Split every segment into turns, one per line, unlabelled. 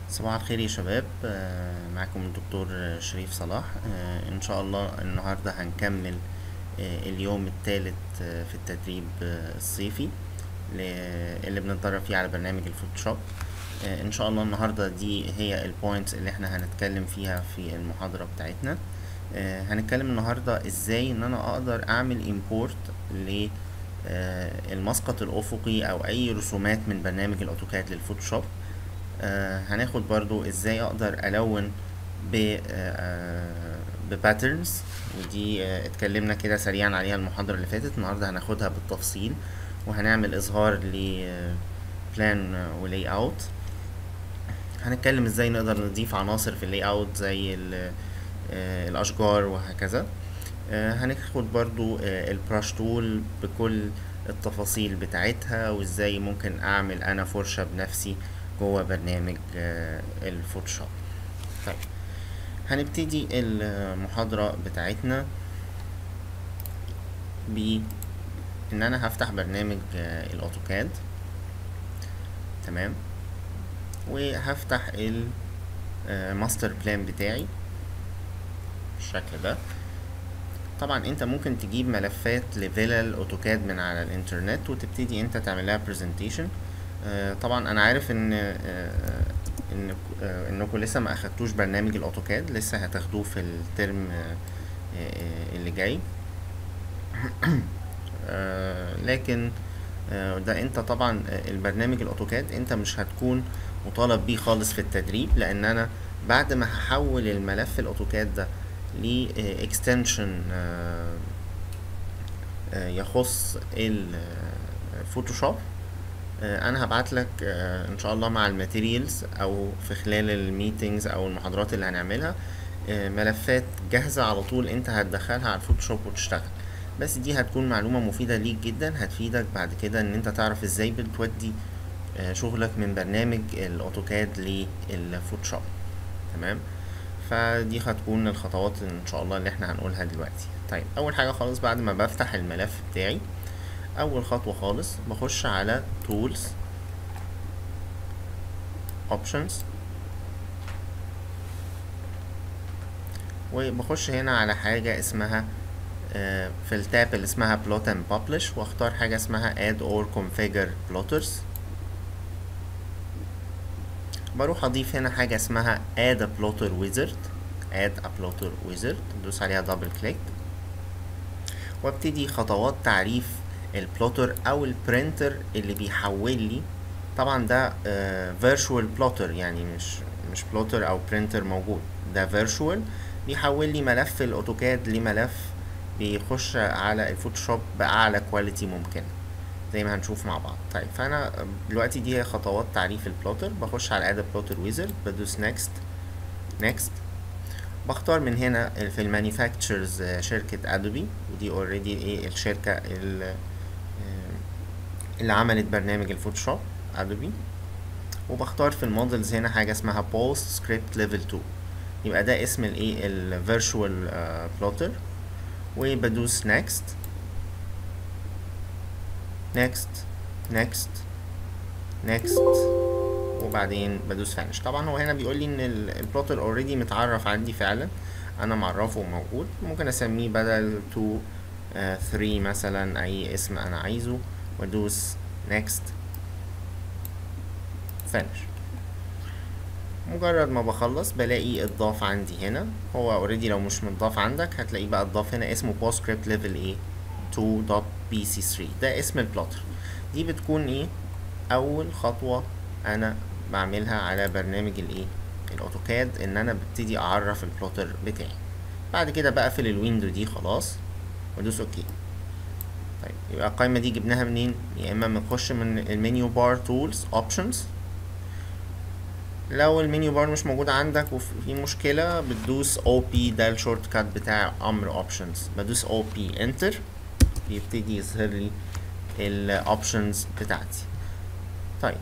صباح الخير يا شباب آه، معكم الدكتور شريف صلاح آه، ان شاء الله النهارده هنكمل آه، اليوم الثالث في التدريب آه، الصيفي ل- اللي بنتدرب فيه على برنامج الفوتوشوب آه، ان شاء الله النهارده دي هي البوينتس اللي احنا هنتكلم فيها في المحاضره بتاعتنا آه، هنتكلم النهارده ازاي ان انا اقدر اعمل امبورت ل آه، المسقط الافقي او اي رسومات من برنامج الاوتوكاد للفوتوشوب آه هناخد برضو ازاي اقدر الون ب بباترنز ودي آه اتكلمنا كده سريعا عليها المحاضرة اللي فاتت النهاردة هناخدها بالتفصيل وهنعمل اظهار ل بلان ولاي اوت هنتكلم ازاي نقدر نضيف عناصر في اللاي اوت زي ال- آه، الاشجار وهكذا آه، هناخد برضو البراش تول بكل التفاصيل بتاعتها وازاي ممكن اعمل انا فرشة بنفسي جوه برنامج آه، الفوتوشوب طيب هنبتدي المحاضرة بتاعتنا ب ان انا هفتح برنامج آه، الاوتوكاد تمام وهفتح الماستر بلان بتاعي بالشكل ده طبعا انت ممكن تجيب ملفات لفيلل اوتوكاد من على الانترنت وتبتدي انت تعمل لها برزنتيشن طبعا انا عارف ان آه، ان آه، انكم لسه ما اخدتوش برنامج الاوتوكاد لسه هتاخدوه في الترم آه، آه، اللي جاي آه، لكن آه، ده انت طبعا آه، البرنامج الاوتوكاد انت مش هتكون مطالب بيه خالص في التدريب لان انا بعد ما هحول الملف الاوتوكاد ده لاكستنشن يخص الفوتوشوب انا هبعت لك آه، ان شاء الله مع الماتيريالز او في خلال الميتينجز او المحاضرات اللي هنعملها آه، ملفات جاهزة على طول انت هتدخلها على الفوتوشوب وتشتغل بس دي هتكون معلومة مفيدة ليك جدا هتفيدك بعد كده ان انت تعرف ازاي بتودي آه، شغلك من برنامج الاوتوكاد للفوتوشوب تمام فدي هتكون الخطوات ان شاء الله اللي احنا هنقولها دلوقتي طيب اول حاجة خالص بعد ما بفتح الملف بتاعي اول خطوة خالص بخش على tools options وبخش هنا على حاجة اسمها آه، في التاب اللي اسمها plot and publish واختار حاجة اسمها add or configure plotters بروح اضيف هنا حاجة اسمها add a plotter wizard add a plotter wizard ادوس عليها دبل كليك وابتدي خطوات تعريف البلوتر او البرينتر اللي بيحول لي طبعا ده فيرتشوال بلوتر يعني مش مش بلوتر او برينتر موجود ده فيرتشوال بيحول لي ملف الاوتوكاد لملف بيخش على الفوتوشوب باعلى كواليتي ممكنه زي ما هنشوف مع بعض طيب فانا دلوقتي دي هي خطوات تعريف البلوتر بخش على اد بلوتر ويزرد بدوس نيكست نيكست بختار من هنا في المانيفاكتشرز شركة ادوبي ودي اوريدي ايه الشركة ال- اللي عملت برنامج الفوتوشوب ادوبي وبختار في المودلز هنا حاجة اسمها بوست سكريبت ليفل 2 يبقى ده اسم الايه الفيرتشوال بلوتر وبدوس نيكست نيكست نيكست نيكست وبعدين بدوس فانش طبعا هو هنا بيقول لي ان ال- البلوتر اوريدي متعرف عندي فعلا انا معرفه وموجود ممكن اسميه بدل 2 3 مثلا اي اسم انا عايزه وادوس نيكست فانش مجرد ما بخلص بلاقي اتضاف عندي هنا هو اوريدي لو مش متضاف عندك هتلاقيه بقى اتضاف هنا اسمه PostScript level ايه 2.bc3 ده اسم البلوتر دي بتكون ايه اول خطوة انا بعملها على برنامج الايه الاوتوكاد ان انا ببتدي اعرف البلوتر بتاعي بعد كده بقفل الويندو دي خلاص وادوس اوكي طيب يبقى القائمة دي جبناها منين يا اما بنخش من المنيو بار تولز اوبشنز لو المنيو بار مش موجود عندك وفي مشكلة بتدوس او بي ده الشورت كات بتاع امر اوبشنز بدوس او بي انتر بيبتدي يظهر لي الاوبشنز بتاعتي طيب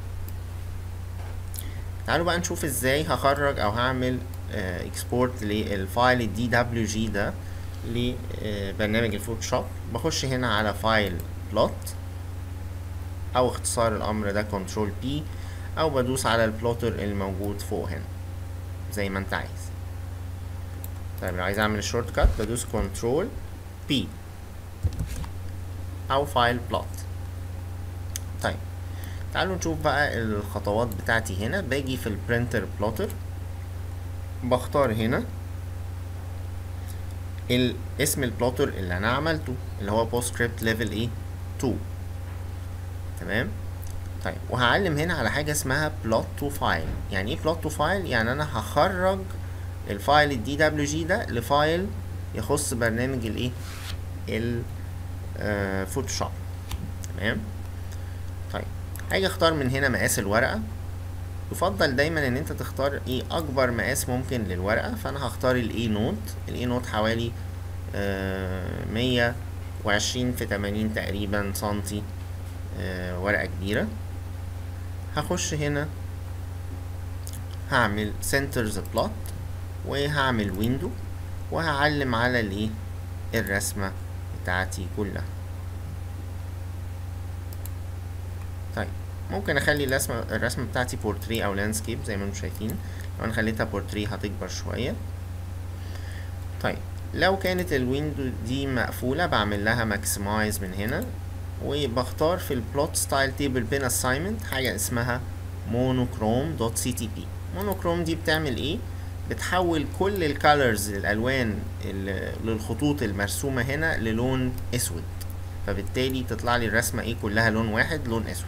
تعالوا بقى نشوف ازاي هخرج او هعمل اكسبورت للفايل الدي دبليو جي ده لبرنامج الفوتوشوب بخش هنا على فايل بلوت او اختصار الامر ده كنترول بي او بدوس على البلوتر الموجود فوق هنا زي ما انت عايز طيب لو عايز اعمل الشورت كات بدوس كنترول بي او فايل بلوت طيب تعالوا نشوف بقى الخطوات بتاعتي هنا باجي في البرينتر بلوتر بختار هنا اسم البلوتر اللي انا عملته اللي هو بوسكريبت ليفل ايه 2 تمام طيب وهعلم هنا على حاجه اسمها بلوت تو فايل يعني ايه بلوت تو فايل يعني انا هخرج الفايل الدي دبليو جي ده لفايل يخص برنامج الايه الفوتوشوب تمام طيب هاجي اختار من هنا مقاس الورقه يفضل دايما ان انت تختار ايه اكبر مقاس ممكن للورقه فانا هختار الاي نوت الاي نوت حوالي مية وعشرين في تمانين تقريبا سنتي آه ورقه كبيره هخش هنا هعمل سنترز بلوت وهعمل ويندو وهعلم على الايه الرسمه بتاعتي كلها طيب ممكن اخلي الرسمه الرسمه بتاعتي بورتري او لاندسكيب زي ما انتم شايفين لو انا خليتها بورتري هتكبر شويه طيب لو كانت الويندو دي مقفوله بعمل لها ماكسمايز من هنا وبختار في البلوت ستايل تيبل بين اساينمنت حاجه اسمها مونوكروم دوت سي تي بي مونوكروم دي بتعمل ايه بتحول كل الكالرز الالوان للخطوط المرسومه هنا للون اسود فبالتالي تطلع لي الرسمه ايه كلها لون واحد لون اسود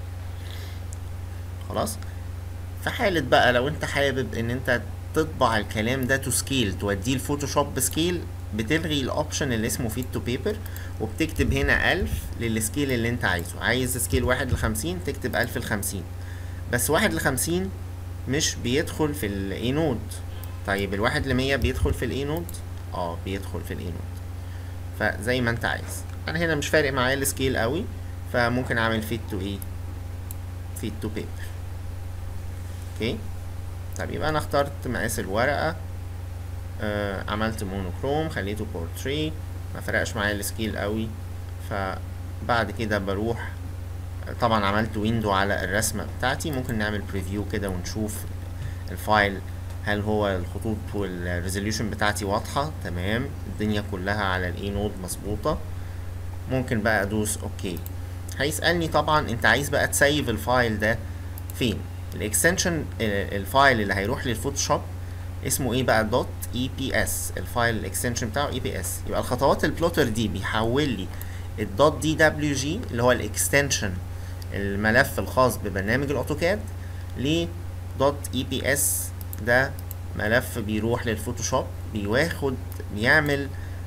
خلاص في حالة بقى لو انت حابب ان انت تطبع الكلام ده تو سكيل توديه الفوتوشوب بسكيل بتلغي الاوبشن اللي اسمه فيت تو بيبر وبتكتب هنا ألف للسكيل اللي انت عايزه عايز سكيل واحد لخمسين تكتب ألف لخمسين بس واحد لخمسين مش بيدخل في الاي نود طيب الواحد لمية بيدخل في الاي نود اه بيدخل في الاي نود فزي ما انت عايز انا هنا مش فارق معايا السكيل قوي فممكن اعمل فيت تو ايه فيت تو بيبر اوكي طب يبقى انا اخترت مقاس الورقة آه عملت مونوكروم خليته بورتري ما فرقش معايا السكيل قوي فبعد كده بروح طبعا عملت ويندو على الرسمة بتاعتي ممكن نعمل بريفيو كده ونشوف الفايل هل هو الخطوط والريزوليوشن بتاعتي واضحة تمام الدنيا كلها على الاي نود مظبوطة ممكن بقى ادوس اوكي هيسألني طبعا انت عايز بقى تسيف الفايل ده فين الاكستنشن الفايل اللي هيروح للفوتوشوب اسمه ايه بقى دوت اي بي اس الفايل الاكستنشن بتاعه اي بي اس يبقى الخطوات البلوتر دي بيحول لي الدوت دي دبليو جي اللي هو الاكستنشن الملف الخاص ببرنامج الاوتوكاد ل دوت اي بي اس ده ملف بيروح للفوتوشوب بياخد بيعمل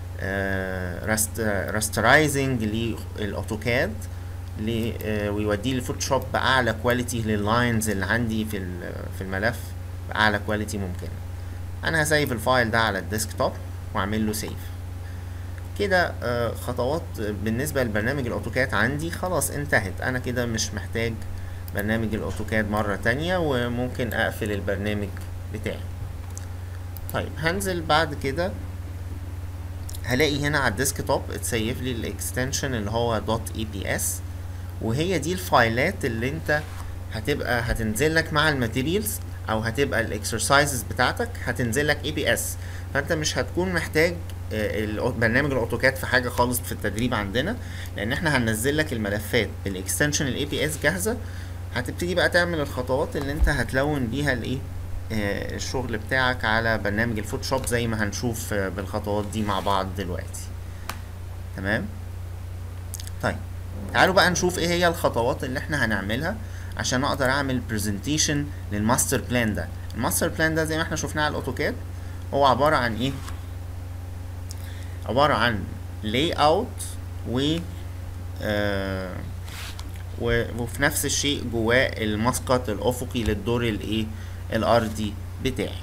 راسترايزنج للاوتوكاد ويوديه للفوتوشوب باعلى كواليتي لللاينز اللي عندي في في الملف باعلى كواليتي ممكنه انا هسيف الفايل ده على الديسكتوب واعمل له سيف كده خطوات بالنسبه لبرنامج الاوتوكاد عندي خلاص انتهت انا كده مش محتاج برنامج الاوتوكاد مره تانية وممكن اقفل البرنامج بتاعي طيب هنزل بعد كده هلاقي هنا على الديسكتوب اتسيف لي الاكستنشن اللي هو دوت اي بي اس وهي دي الفايلات اللي انت هتبقى هتنزل لك مع الماتيريالز او هتبقى الاكسرسايزز بتاعتك هتنزل لك اي بي اس فانت مش هتكون محتاج برنامج الاوتوكاد في حاجه خالص في التدريب عندنا لان احنا هننزل لك الملفات بالاكستنشن الاي بي اس جاهزه هتبتدي بقى تعمل الخطوات اللي انت هتلون بيها الايه الشغل بتاعك على برنامج الفوتوشوب زي ما هنشوف بالخطوات دي مع بعض دلوقتي تمام طيب تعالوا بقى نشوف ايه هي الخطوات اللي احنا هنعملها عشان اقدر اعمل برزنتيشن للماستر بلان ده الماستر بلان ده زي ما احنا شفناه على الاوتوكاد هو عبارة عن ايه عبارة عن لاي اوت و آه وفي نفس الشيء جواه المسقط الافقي للدور الايه الارضي بتاعي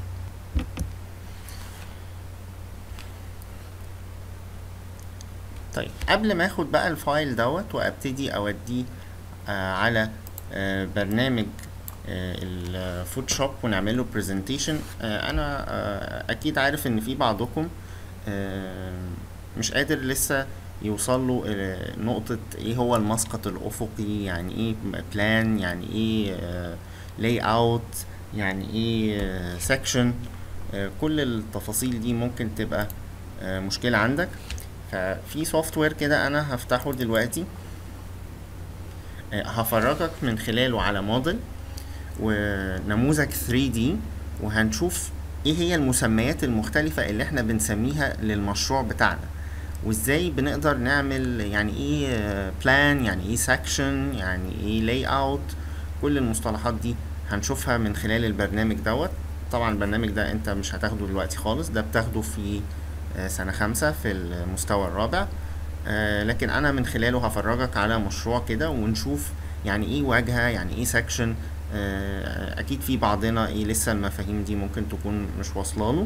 طيب قبل ما اخد بقى الفايل دوت وابتدي اوديه آه على آه برنامج آه الفوتوشوب ونعمل له برزنتيشن آه انا آه اكيد عارف ان في بعضكم آه مش قادر لسه يوصل له نقطة ايه هو المسقط الافقي يعني ايه بلان يعني ايه لاي اوت يعني ايه سكشن كل التفاصيل دي ممكن تبقى آه، مشكلة عندك ففي سوفت وير كده انا هفتحه دلوقتي آه، هفرجك من خلاله على موديل ونموذج 3D وهنشوف ايه هي المسميات المختلفة اللي احنا بنسميها للمشروع بتاعنا وازاي بنقدر نعمل يعني ايه بلان يعني ايه سكشن يعني ايه لاي اوت كل المصطلحات دي هنشوفها من خلال البرنامج دوت طبعا البرنامج ده انت مش هتاخده دلوقتي خالص ده بتاخده في آه، سنة خمسة في المستوى الرابع آه، لكن انا من خلاله هفرجك على مشروع كده ونشوف يعني ايه واجهة يعني ايه سكشن اكيد في بعضنا ايه لسه المفاهيم دي ممكن تكون مش واصله له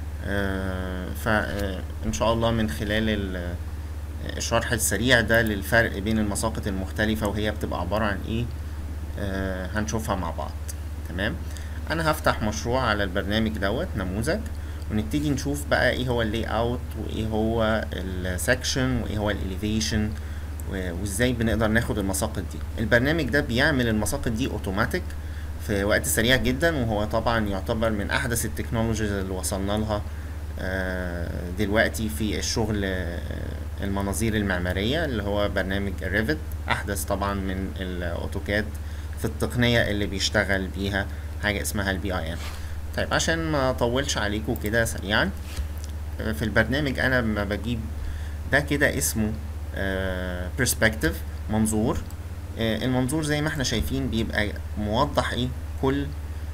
فان شاء الله من خلال ال- الشرح السريع ده للفرق بين المساقط المختلفة وهي بتبقى عبارة عن ايه آه، هنشوفها مع بعض تمام انا هفتح مشروع على البرنامج دوت نموذج ونبتدي نشوف بقى ايه هو اللاي اوت وايه هو السكشن وايه هو الاليفيشن وازاي بنقدر ناخد المساقط دي البرنامج ده بيعمل المساقط دي اوتوماتيك في وقت سريع جدا وهو طبعا يعتبر من احدث التكنولوجيز اللي وصلنا لها آه، دلوقتي في الشغل آه، المناظير المعمارية اللي هو برنامج الريفت احدث طبعا من الاوتوكاد في التقنية اللي بيشتغل بيها حاجة اسمها البي اي ام طيب عشان ما اطولش عليكم كده سريعا آه، في البرنامج انا لما بجيب ده كده اسمه برسبكتيف منظور آه، المنظور زي ما احنا شايفين بيبقى موضح ايه كل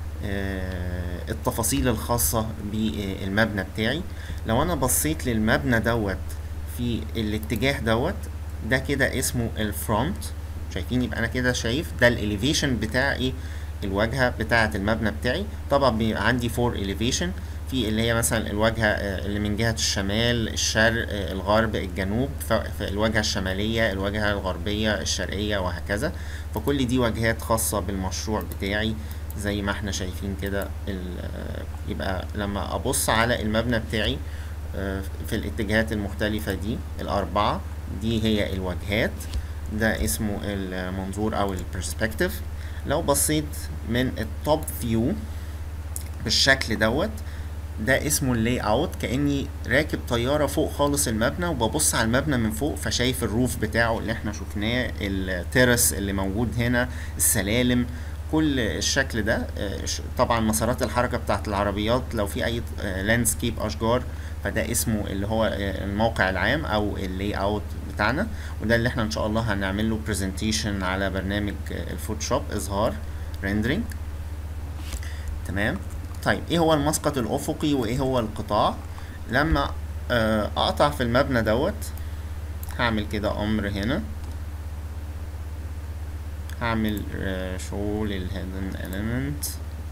آه، التفاصيل الخاصة بالمبنى بتاعي لو انا بصيت للمبنى دوت في الاتجاه دوت ده كده اسمه الفرونت شايفين يبقى انا كده شايف ده الاليفيشن بتاع ايه الواجهة بتاعة المبنى بتاعي طبعا بيبقى عندي فور اليفيشن في اللي هي مثلا الواجهة آه، اللي من جهة الشمال الشرق آه، الغرب الجنوب ف- فالواجهة الشمالية الواجهة الغربية الشرقية وهكذا فكل دي واجهات خاصة بالمشروع بتاعي زي ما احنا شايفين كده ال- آه، يبقى لما ابص على المبنى بتاعي آه، في الاتجاهات المختلفة دي الأربعة دي هي الواجهات ده اسمه المنظور أو البرسبكتيف لو بصيت من التوب فيو بالشكل دوت ده اسمه اللاي اوت كاني راكب طياره فوق خالص المبنى وببص على المبنى من فوق فشايف الروف بتاعه اللي احنا شفناه الترس اللي موجود هنا السلالم كل الشكل ده آه، ش- طبعا مسارات الحركه بتاعت العربيات لو في اي لاندسكيب اشجار فده اسمه اللي هو آه، الموقع العام او اللاي اوت بتاعنا وده اللي احنا ان شاء الله هنعمل له برزنتيشن على برنامج آه، الفوتوشوب اظهار ريندرينج تمام طيب ايه هو المسقط الافقي وايه هو القطاع لما آه، اقطع في المبنى دوت هعمل كده امر هنا هعمل شو للهيدن element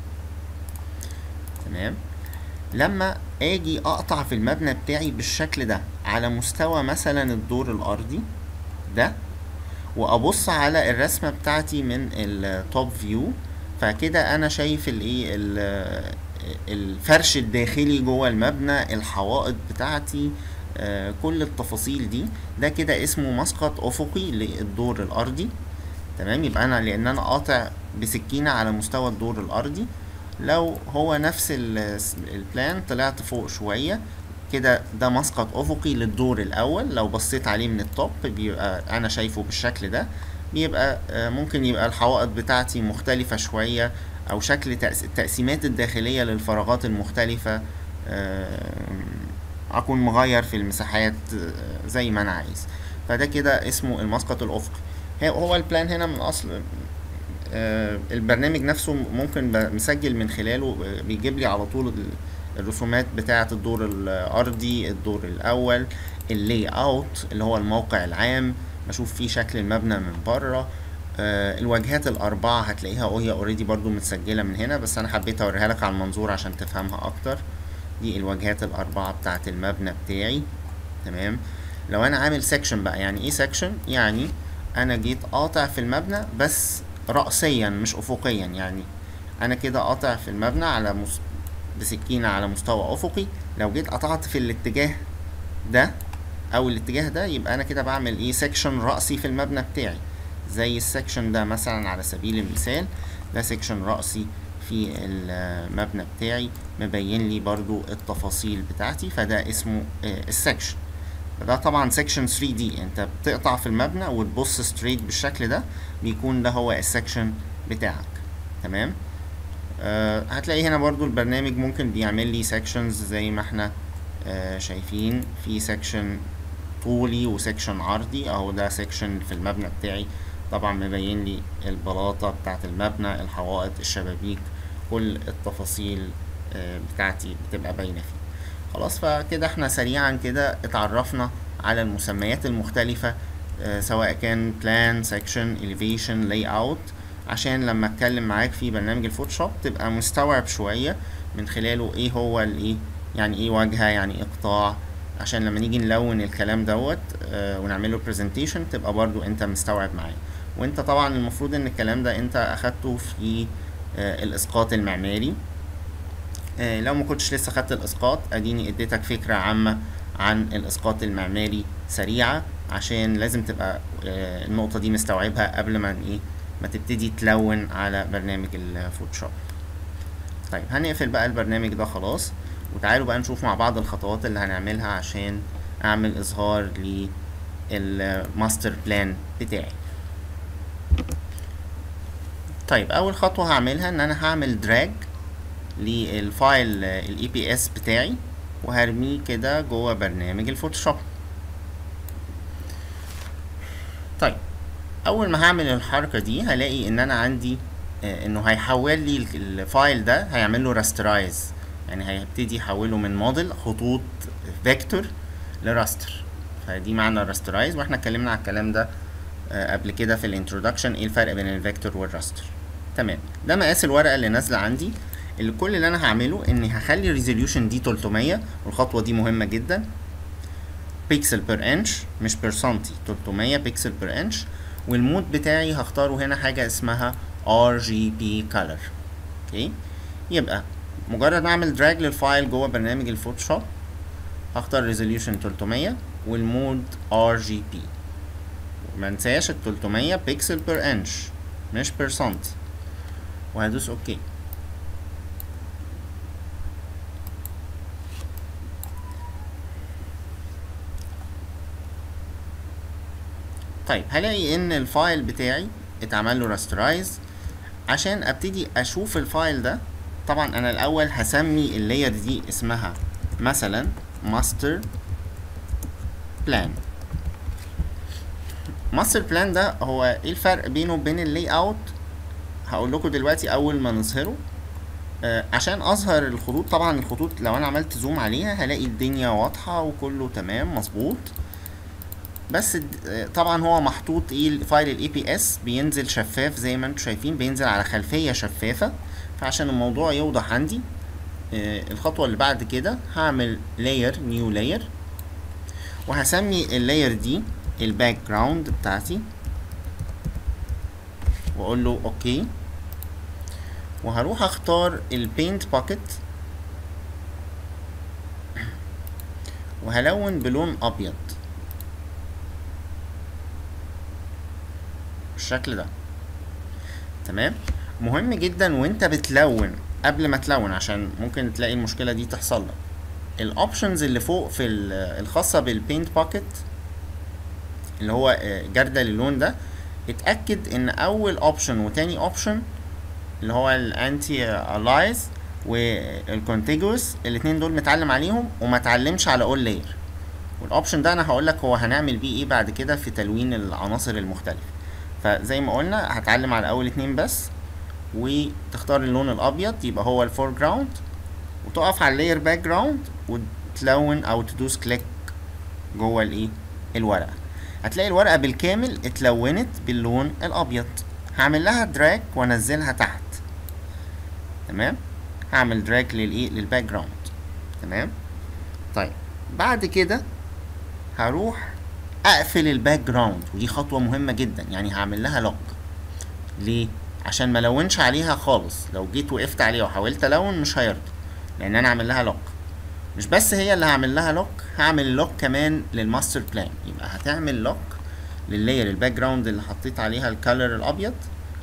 تمام لما اجي اقطع في المبنى بتاعي بالشكل ده على مستوى مثلا الدور الارضي ده وابص على الرسمه بتاعتي من التوب فيو فكده انا شايف الايه ال- الفرش الداخلي جوه المبنى الحوائط بتاعتي آه، كل التفاصيل دي ده كده اسمه مسقط افقي للدور الارضي تمام يبقى انا لان انا قاطع بسكينه على مستوى الدور الارضي لو هو نفس ال- البلان طلعت فوق شويه كده ده مسقط افقي للدور الاول لو بصيت عليه من التوب بيبقى انا شايفه بالشكل ده بيبقى آه، ممكن يبقى الحوائط بتاعتي مختلفة شوية او شكل تقس- التقسيمات الداخلية للفراغات المختلفة آه، اكون مغير في المساحات آه، زي ما انا عايز فده كده اسمه المسقط الافقي هي- هو البلان هنا من اصل آه، البرنامج نفسه ممكن ب- مسجل من خلاله آه، بيجيب لي على طول ال- الرسومات بتاعة الدور الأرضي الدور الأول اللاي اوت اللي هو الموقع العام بشوف فيه شكل المبنى من بره آه، الواجهات الأربعة هتلاقيها وهي اوريدي برضو متسجلة من هنا بس أنا حبيت أوريها لك على المنظور عشان تفهمها أكتر دي الواجهات الأربعة بتاعة المبنى بتاعي تمام لو أنا عامل سيكشن بقى يعني إيه سيكشن يعني أنا جيت قاطع في المبنى بس رأسيا مش أفقيا يعني أنا كده قاطع في المبنى على مس... بسكينة على مستوى أفقي لو جيت قطعت في الاتجاه ده أو الاتجاه ده يبقى أنا كده بعمل إيه سيكشن رأسي في المبنى بتاعي زي السكشن ده مثلا على سبيل المثال ده سيكشن رأسي في المبنى بتاعي مبين لي برضو التفاصيل بتاعتي فده اسمه السكشن ده طبعا سيكشن 3 دي انت بتقطع في المبنى وتبص ستريت بالشكل ده بيكون ده هو السكشن بتاعك تمام آه هتلاقي هنا برضو البرنامج ممكن بيعمل لي سيكشنز زي ما احنا آه شايفين في سيكشن طولي وسيكشن عرضي اهو ده سيكشن في المبنى بتاعي طبعا مبين لي البلاطة بتاعت المبنى الحوائط الشبابيك كل التفاصيل آه بتاعتي بتبقى باينة فيه خلاص فكده احنا سريعا كده اتعرفنا على المسميات المختلفة آه سواء كان بلان سيكشن elevation layout عشان لما اتكلم معاك في برنامج الفوتوشوب تبقى مستوعب شوية من خلاله ايه هو الايه يعني ايه واجهة يعني ايه قطاع عشان لما نيجي نلون الكلام دوت آه ونعمله برزنتيشن تبقى برضو انت مستوعب معاه وانت طبعا المفروض ان الكلام ده انت اخدته في آه الاسقاط المعماري آه لو ما كنتش لسه خدت الاسقاط اديني اديتك فكرة عامة عن الاسقاط المعماري سريعة عشان لازم تبقى آه النقطة دي مستوعبها قبل ما ايه ما تبتدي تلون على برنامج الفوتوشوب طيب هنقفل بقى البرنامج ده خلاص وتعالوا بقى نشوف مع بعض الخطوات اللي هنعملها عشان اعمل اظهار للماستر بلان بتاعي طيب اول خطوة هعملها ان انا هعمل دراج للفايل الاي بي اس بتاعي وهرميه كده جوه برنامج الفوتوشوب طيب اول ما هعمل الحركة دي هلاقي ان انا عندي آه انه هيحول لي الفايل ده هيعمل له راسترايز يعني هيبتدي يحوله من موديل خطوط فيكتور لراستر فدي معنى راسترايز واحنا اتكلمنا على الكلام ده آه قبل كده في الانترودكشن ايه الفرق بين الفيكتور والراستر تمام ده مقاس الورقه اللي نازله عندي اللي كل اللي انا هعمله اني هخلي الريزوليوشن دي 300 والخطوه دي مهمه جدا بيكسل بير انش مش بير سنتي 300 بيكسل بير انش والمود بتاعي هختاره هنا حاجه اسمها RGB color اوكي يبقى مجرد ما اعمل دراج للفايل جوه برنامج الفوتوشوب هختار ريزوليوشن 300 والمود RGB ما انساش ال 300 بيكسل بير انش مش بير سنتي وهدوس اوكي طيب هلاقي ان الفايل بتاعي اتعمل له راسترايز عشان ابتدي اشوف الفايل ده طبعا انا الاول هسمي اللاير دي اسمها مثلا ماستر بلان ماستر بلان ده هو ايه الفرق بينه وبين اللاي اوت هقول لكم دلوقتي اول ما نظهره آه عشان اظهر الخطوط طبعا الخطوط لو انا عملت زوم عليها هلاقي الدنيا واضحه وكله تمام مظبوط بس طبعا هو محطوط ايه فايل الاي بي اس بينزل شفاف زي ما انتم شايفين بينزل على خلفيه شفافه فعشان الموضوع يوضح عندي آه الخطوه اللي بعد كده هعمل لاير نيو لاير وهسمي اللاير دي الباك جراوند بتاعتي واقول له اوكي وهروح اختار البينت باكيت وهلون بلون ابيض بالشكل ده تمام مهم جدا وانت بتلون قبل ما تلون عشان ممكن تلاقي المشكله دي تحصل لك الاوبشنز اللي فوق في الخاصه بالبينت باكيت اللي هو جردل اللون ده اتاكد ان اول اوبشن وتاني اوبشن اللي هو الانتي الايز والكونتيجوس الاتنين دول متعلم عليهم وما تعلمش على اول لاير والاوبشن ده انا هقول لك هو هنعمل بيه ايه بعد كده في تلوين العناصر المختلفه فزي ما قلنا هتعلم على اول اتنين بس وتختار اللون الابيض يبقى هو الفور جراوند وتقف على اللاير باك جراوند وتلون او تدوس كليك جوه الايه الورقه هتلاقي الورقه بالكامل اتلونت باللون الابيض هعمل لها دراج وانزلها تحت تمام هعمل دراج للايه للباك جراوند تمام طيب بعد كده هروح اقفل الباك جراوند ودي خطوه مهمه جدا يعني هعمل لها لوك ليه عشان ما لونش عليها خالص لو جيت وقفت عليها وحاولت الون مش هيرضى لان انا عامل لها لوك مش بس هي اللي هعمل لها لوك هعمل لوك كمان للماستر بلان يبقى هتعمل لوك لللاير الباك جراوند اللي حطيت عليها الكالر الابيض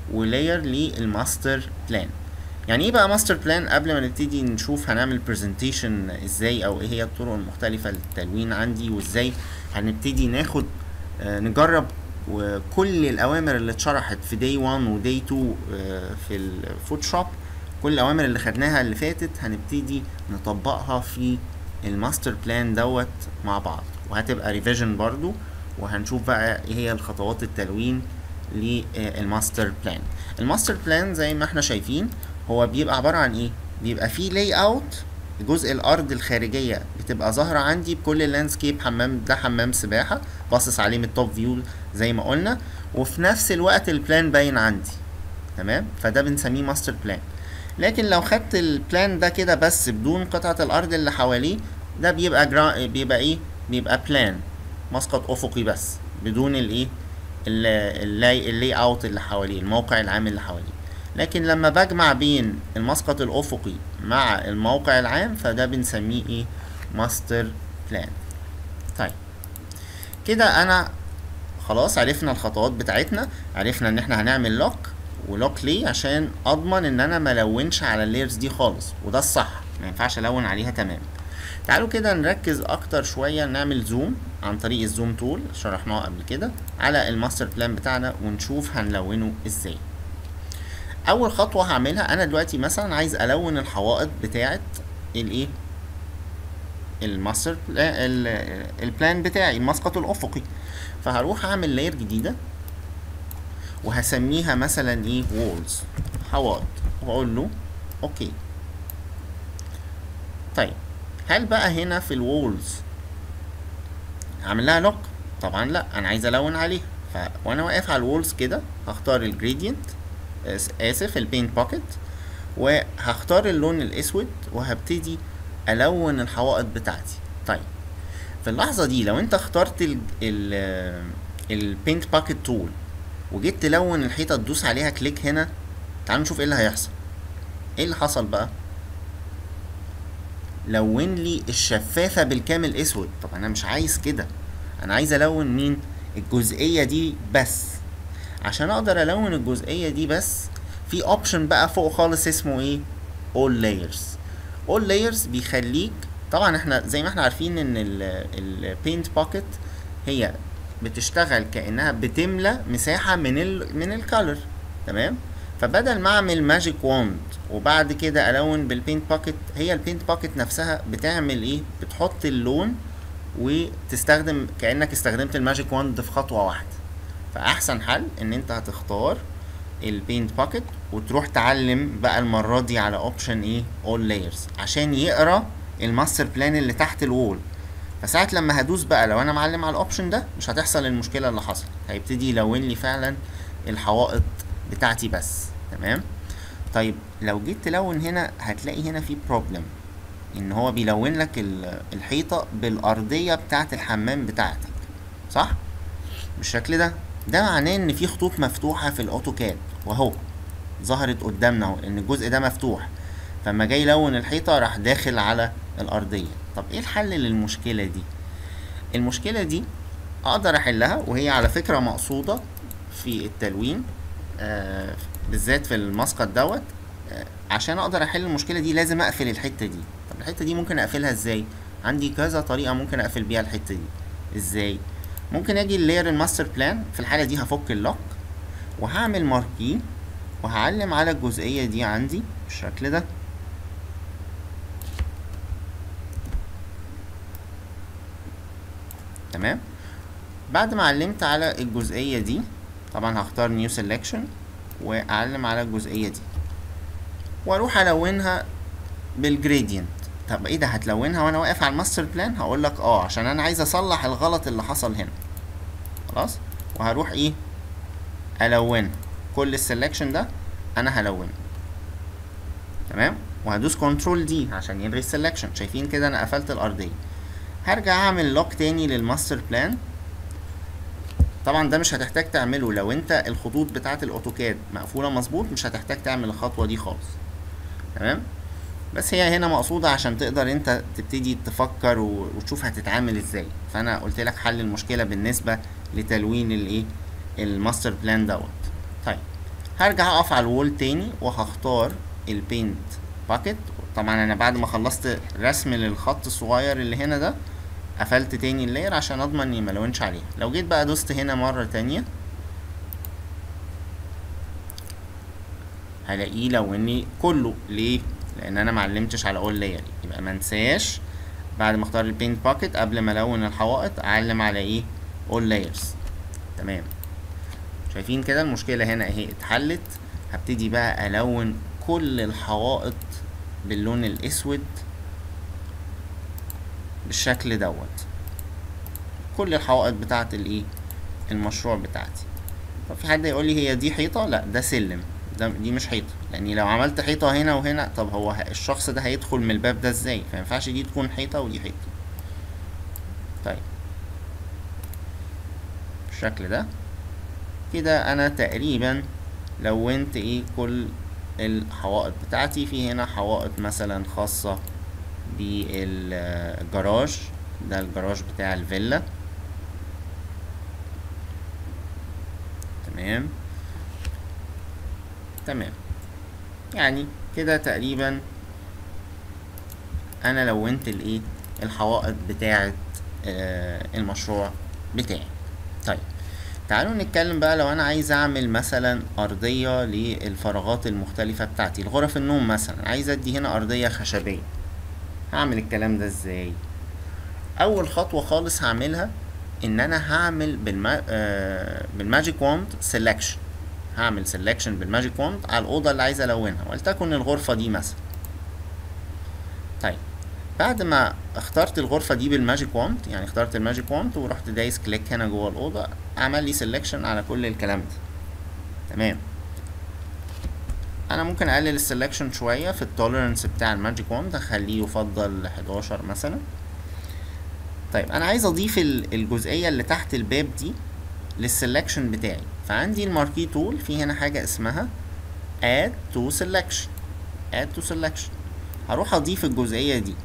ولاير للماستر بلان يعني ايه بقى ماستر بلان قبل ما نبتدي نشوف هنعمل برزنتيشن ازاي او ايه هي الطرق المختلفة للتلوين عندي وازاي هنبتدي ناخد آه نجرب وكل الاوامر اللي اتشرحت في داي 1 وداي 2 آه في الفوتوشوب كل الاوامر اللي خدناها اللي فاتت هنبتدي نطبقها في الماستر بلان دوت مع بعض وهتبقى ريفيجن برضو وهنشوف بقى ايه هي الخطوات التلوين للماستر بلان الماستر بلان زي ما احنا شايفين هو بيبقى عبارة عن ايه بيبقى فيه لاي اوت جزء الارض الخارجية بتبقى ظاهرة عندي بكل اللاندسكيب حمام ده حمام سباحة باصص عليه من التوب فيو زي ما قلنا وفي نفس الوقت البلان باين عندي تمام فده بنسميه ماستر بلان لكن لو خدت البلان ده كده بس بدون قطعة الارض اللي حواليه ده بيبقى جرا... بيبقى ايه بيبقى بلان مسقط افقي بس بدون الايه اللاي اللاي اوت اللي حواليه الموقع العام اللي حواليه لكن لما بجمع بين المسقط الافقي مع الموقع العام فده بنسميه ايه ماستر بلان طيب كده انا خلاص عرفنا الخطوات بتاعتنا عرفنا ان احنا هنعمل لوك ولوك ليه عشان اضمن ان انا ملونش على اللايرز دي خالص وده الصح ما ينفعش الون عليها تمام تعالوا كده نركز اكتر شوية نعمل زوم عن طريق الزوم تول شرحناه قبل كده على الماستر بلان بتاعنا ونشوف هنلونه ازاي اول خطوة هعملها انا دلوقتي مثلا عايز الون الحوائط بتاعة الايه الماستر البلان بتاعي المسقط الافقي فهروح اعمل لاير جديدة وهسميها مثلا ايه وولز حوائط واقول له اوكي طيب هل بقى هنا في الوولز هعمل لها لوك طبعا لا انا عايز الون عليها ف وانا واقف على الوولز كده هختار الجريدينت اسف البينت بوكيت وهختار اللون الاسود وهبتدي الون الحوائط بتاعتي طيب في اللحظة دي لو انت اخترت ال ال البينت باكيت تول وجيت تلون الحيطة تدوس عليها كليك هنا تعالوا نشوف ايه اللي هيحصل ايه اللي حصل بقى لون لي الشفافة بالكامل اسود طب انا مش عايز كده انا عايز الون مين الجزئية دي بس عشان اقدر الون الجزئية دي بس في اوبشن بقى فوق خالص اسمه ايه all layers all layers بيخليك طبعا احنا زي ما احنا عارفين ان البينت باكيت هي بتشتغل كانها بتملى مساحه من ال من الكالر تمام فبدل ما اعمل ماجيك واند وبعد كده الون بالبينت باكيت هي البينت باكيت نفسها بتعمل ايه بتحط اللون وتستخدم كانك استخدمت الماجيك واند في خطوه واحده فاحسن حل ان انت هتختار البينت باكيت وتروح تعلم بقى المره دي على اوبشن ايه all layers عشان يقرا الماستر بلان اللي تحت الوول فساعة لما هدوس بقى لو انا معلم على الاوبشن ده مش هتحصل المشكله اللي حصلت هيبتدي يلون لي فعلا الحوائط بتاعتي بس تمام طيب لو جيت تلون هنا هتلاقي هنا في بروبلم ان هو بيلون لك الحيطه بالارضيه بتاعه الحمام بتاعتك صح بالشكل ده ده معناه ان في خطوط مفتوحه في الاوتوكاد واهو ظهرت قدامنا اهو ان الجزء ده مفتوح فلما جاي يلون الحيطه راح داخل على الارضيه طب ايه الحل للمشكله دي المشكله دي اقدر احلها وهي على فكره مقصوده في التلوين آه بالذات في المسقط دوت آه عشان اقدر احل المشكله دي لازم اقفل الحته دي طب الحته دي ممكن اقفلها ازاي عندي كذا طريقه ممكن اقفل بيها الحته دي ازاي ممكن اجي اللاير الماستر بلان في الحاله دي هفك اللوك وهعمل ماركين وهعلم على الجزئيه دي عندي بالشكل ده تمام بعد ما علمت على الجزئيه دي طبعا هختار نيو سيلكشن واعلم على الجزئيه دي واروح الونها بالجريدينت طب ايه ده هتلونها وانا واقف على الماستر بلان هقول لك اه عشان انا عايز اصلح الغلط اللي حصل هنا خلاص وهروح ايه الونها كل السلكشن ده انا هلونه تمام وهدوس كنترول دي عشان يلغي السلكشن شايفين كده انا قفلت الارضيه هرجع اعمل لوك تاني للماستر بلان طبعا ده مش هتحتاج تعمله لو انت الخطوط بتاعه الاوتوكاد مقفوله مظبوط مش هتحتاج تعمل الخطوه دي خالص تمام بس هي هنا مقصوده عشان تقدر انت تبتدي تفكر وتشوف هتتعامل ازاي فانا قلت لك حل المشكله بالنسبه لتلوين الايه الماستر بلان دوت طيب هرجع اقف على الوول تاني وهختار البينت باكيت طبعا انا بعد ما خلصت رسم للخط الصغير اللي هنا ده قفلت تاني اللاير عشان اضمن اني ملونش عليها لو جيت بقى دوست هنا مرة تانية هلاقيه لوني كله ليه لان انا معلمتش على اول لاير يبقى منساش بعد ما اختار البينك باكيت قبل ما الون الحوائط اعلم على ايه all layers تمام شايفين كده المشكلة هنا اهي اتحلت هبتدي بقى الون كل الحوائط باللون الاسود بالشكل دوت كل الحوائط بتاعت الايه المشروع بتاعتي طب في حد يقول لي هي دي حيطة لا ده سلم ده دي مش حيطة لاني لو عملت حيطة هنا وهنا طب هو ه- الشخص ده هيدخل من الباب ده ازاي فينفعش دي تكون حيطة ودي حيطة طيب بالشكل ده كده انا تقريبا لونت ايه كل الحوائط بتاعتي في هنا حوائط مثلا خاصة بالجراج ده الجراج بتاع الفيلا تمام تمام يعني كده تقريبا انا لونت الايه الحوائط بتاعه آه المشروع بتاعي طيب تعالوا نتكلم بقى لو انا عايز اعمل مثلا ارضيه للفراغات المختلفه بتاعتي الغرف النوم مثلا عايز ادي هنا ارضيه خشبيه هعمل الكلام ده ازاي اول خطوه خالص هعملها ان انا هعمل بالما... آه بالماجيك واند سelection هعمل سelection بالماجيك واند على الاوضه اللي عايز الونها ولتكن الغرفه دي مثلا طيب بعد ما اخترت الغرفة دي بالماجيك واند يعني اخترت الماجيك واند ورحت دايس كليك هنا جوه الأوضة عمل لي سelection على كل الكلام ده تمام انا ممكن اقلل السلكشن شوية في التوليرنس بتاع الماجيك واند اخليه يفضل 11 مثلا طيب انا عايز اضيف ال- الجزئية اللي تحت الباب دي للسلكشن بتاعي فعندي الماركي تول في هنا حاجة اسمها add to selection add to selection هروح اضيف الجزئية دي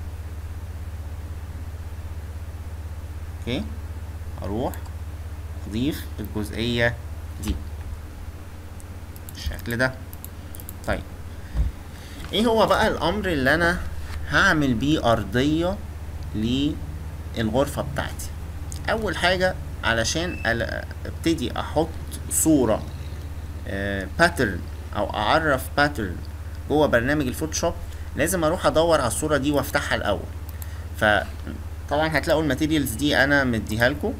اوكي هروح اضيف الجزئية دي بالشكل ده طيب ايه هو بقى الامر اللي انا هعمل بيه ارضية للغرفة بتاعتي اول حاجة علشان أل- ابتدي احط صورة باترن او اعرف باترن جوه برنامج الفوتوشوب لازم اروح ادور على الصورة دي وافتحها الاول فطبعا هتلاقوا الماتيريالز دي انا مديها لكم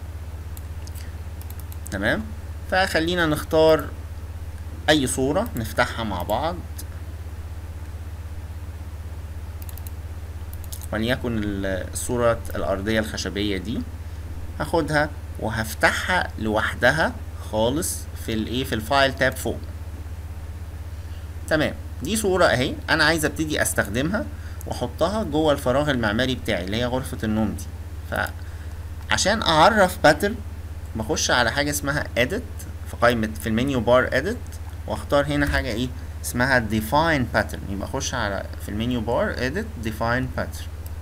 تمام فخلينا نختار اي صورة نفتحها مع بعض وليكن ال- الصورة الأرضية الخشبية دي هاخدها وهفتحها لوحدها خالص في الايه في الفايل تاب فوق تمام دي صورة اهي انا عايز ابتدي استخدمها واحطها جوه الفراغ المعماري بتاعي اللي هي غرفة النوم دي فعشان اعرف باترن بخش على حاجة اسمها edit في قائمة في المنيو بار edit واختار هنا حاجة ايه اسمها define pattern يبقى اخش على في المنيو بار edit define pattern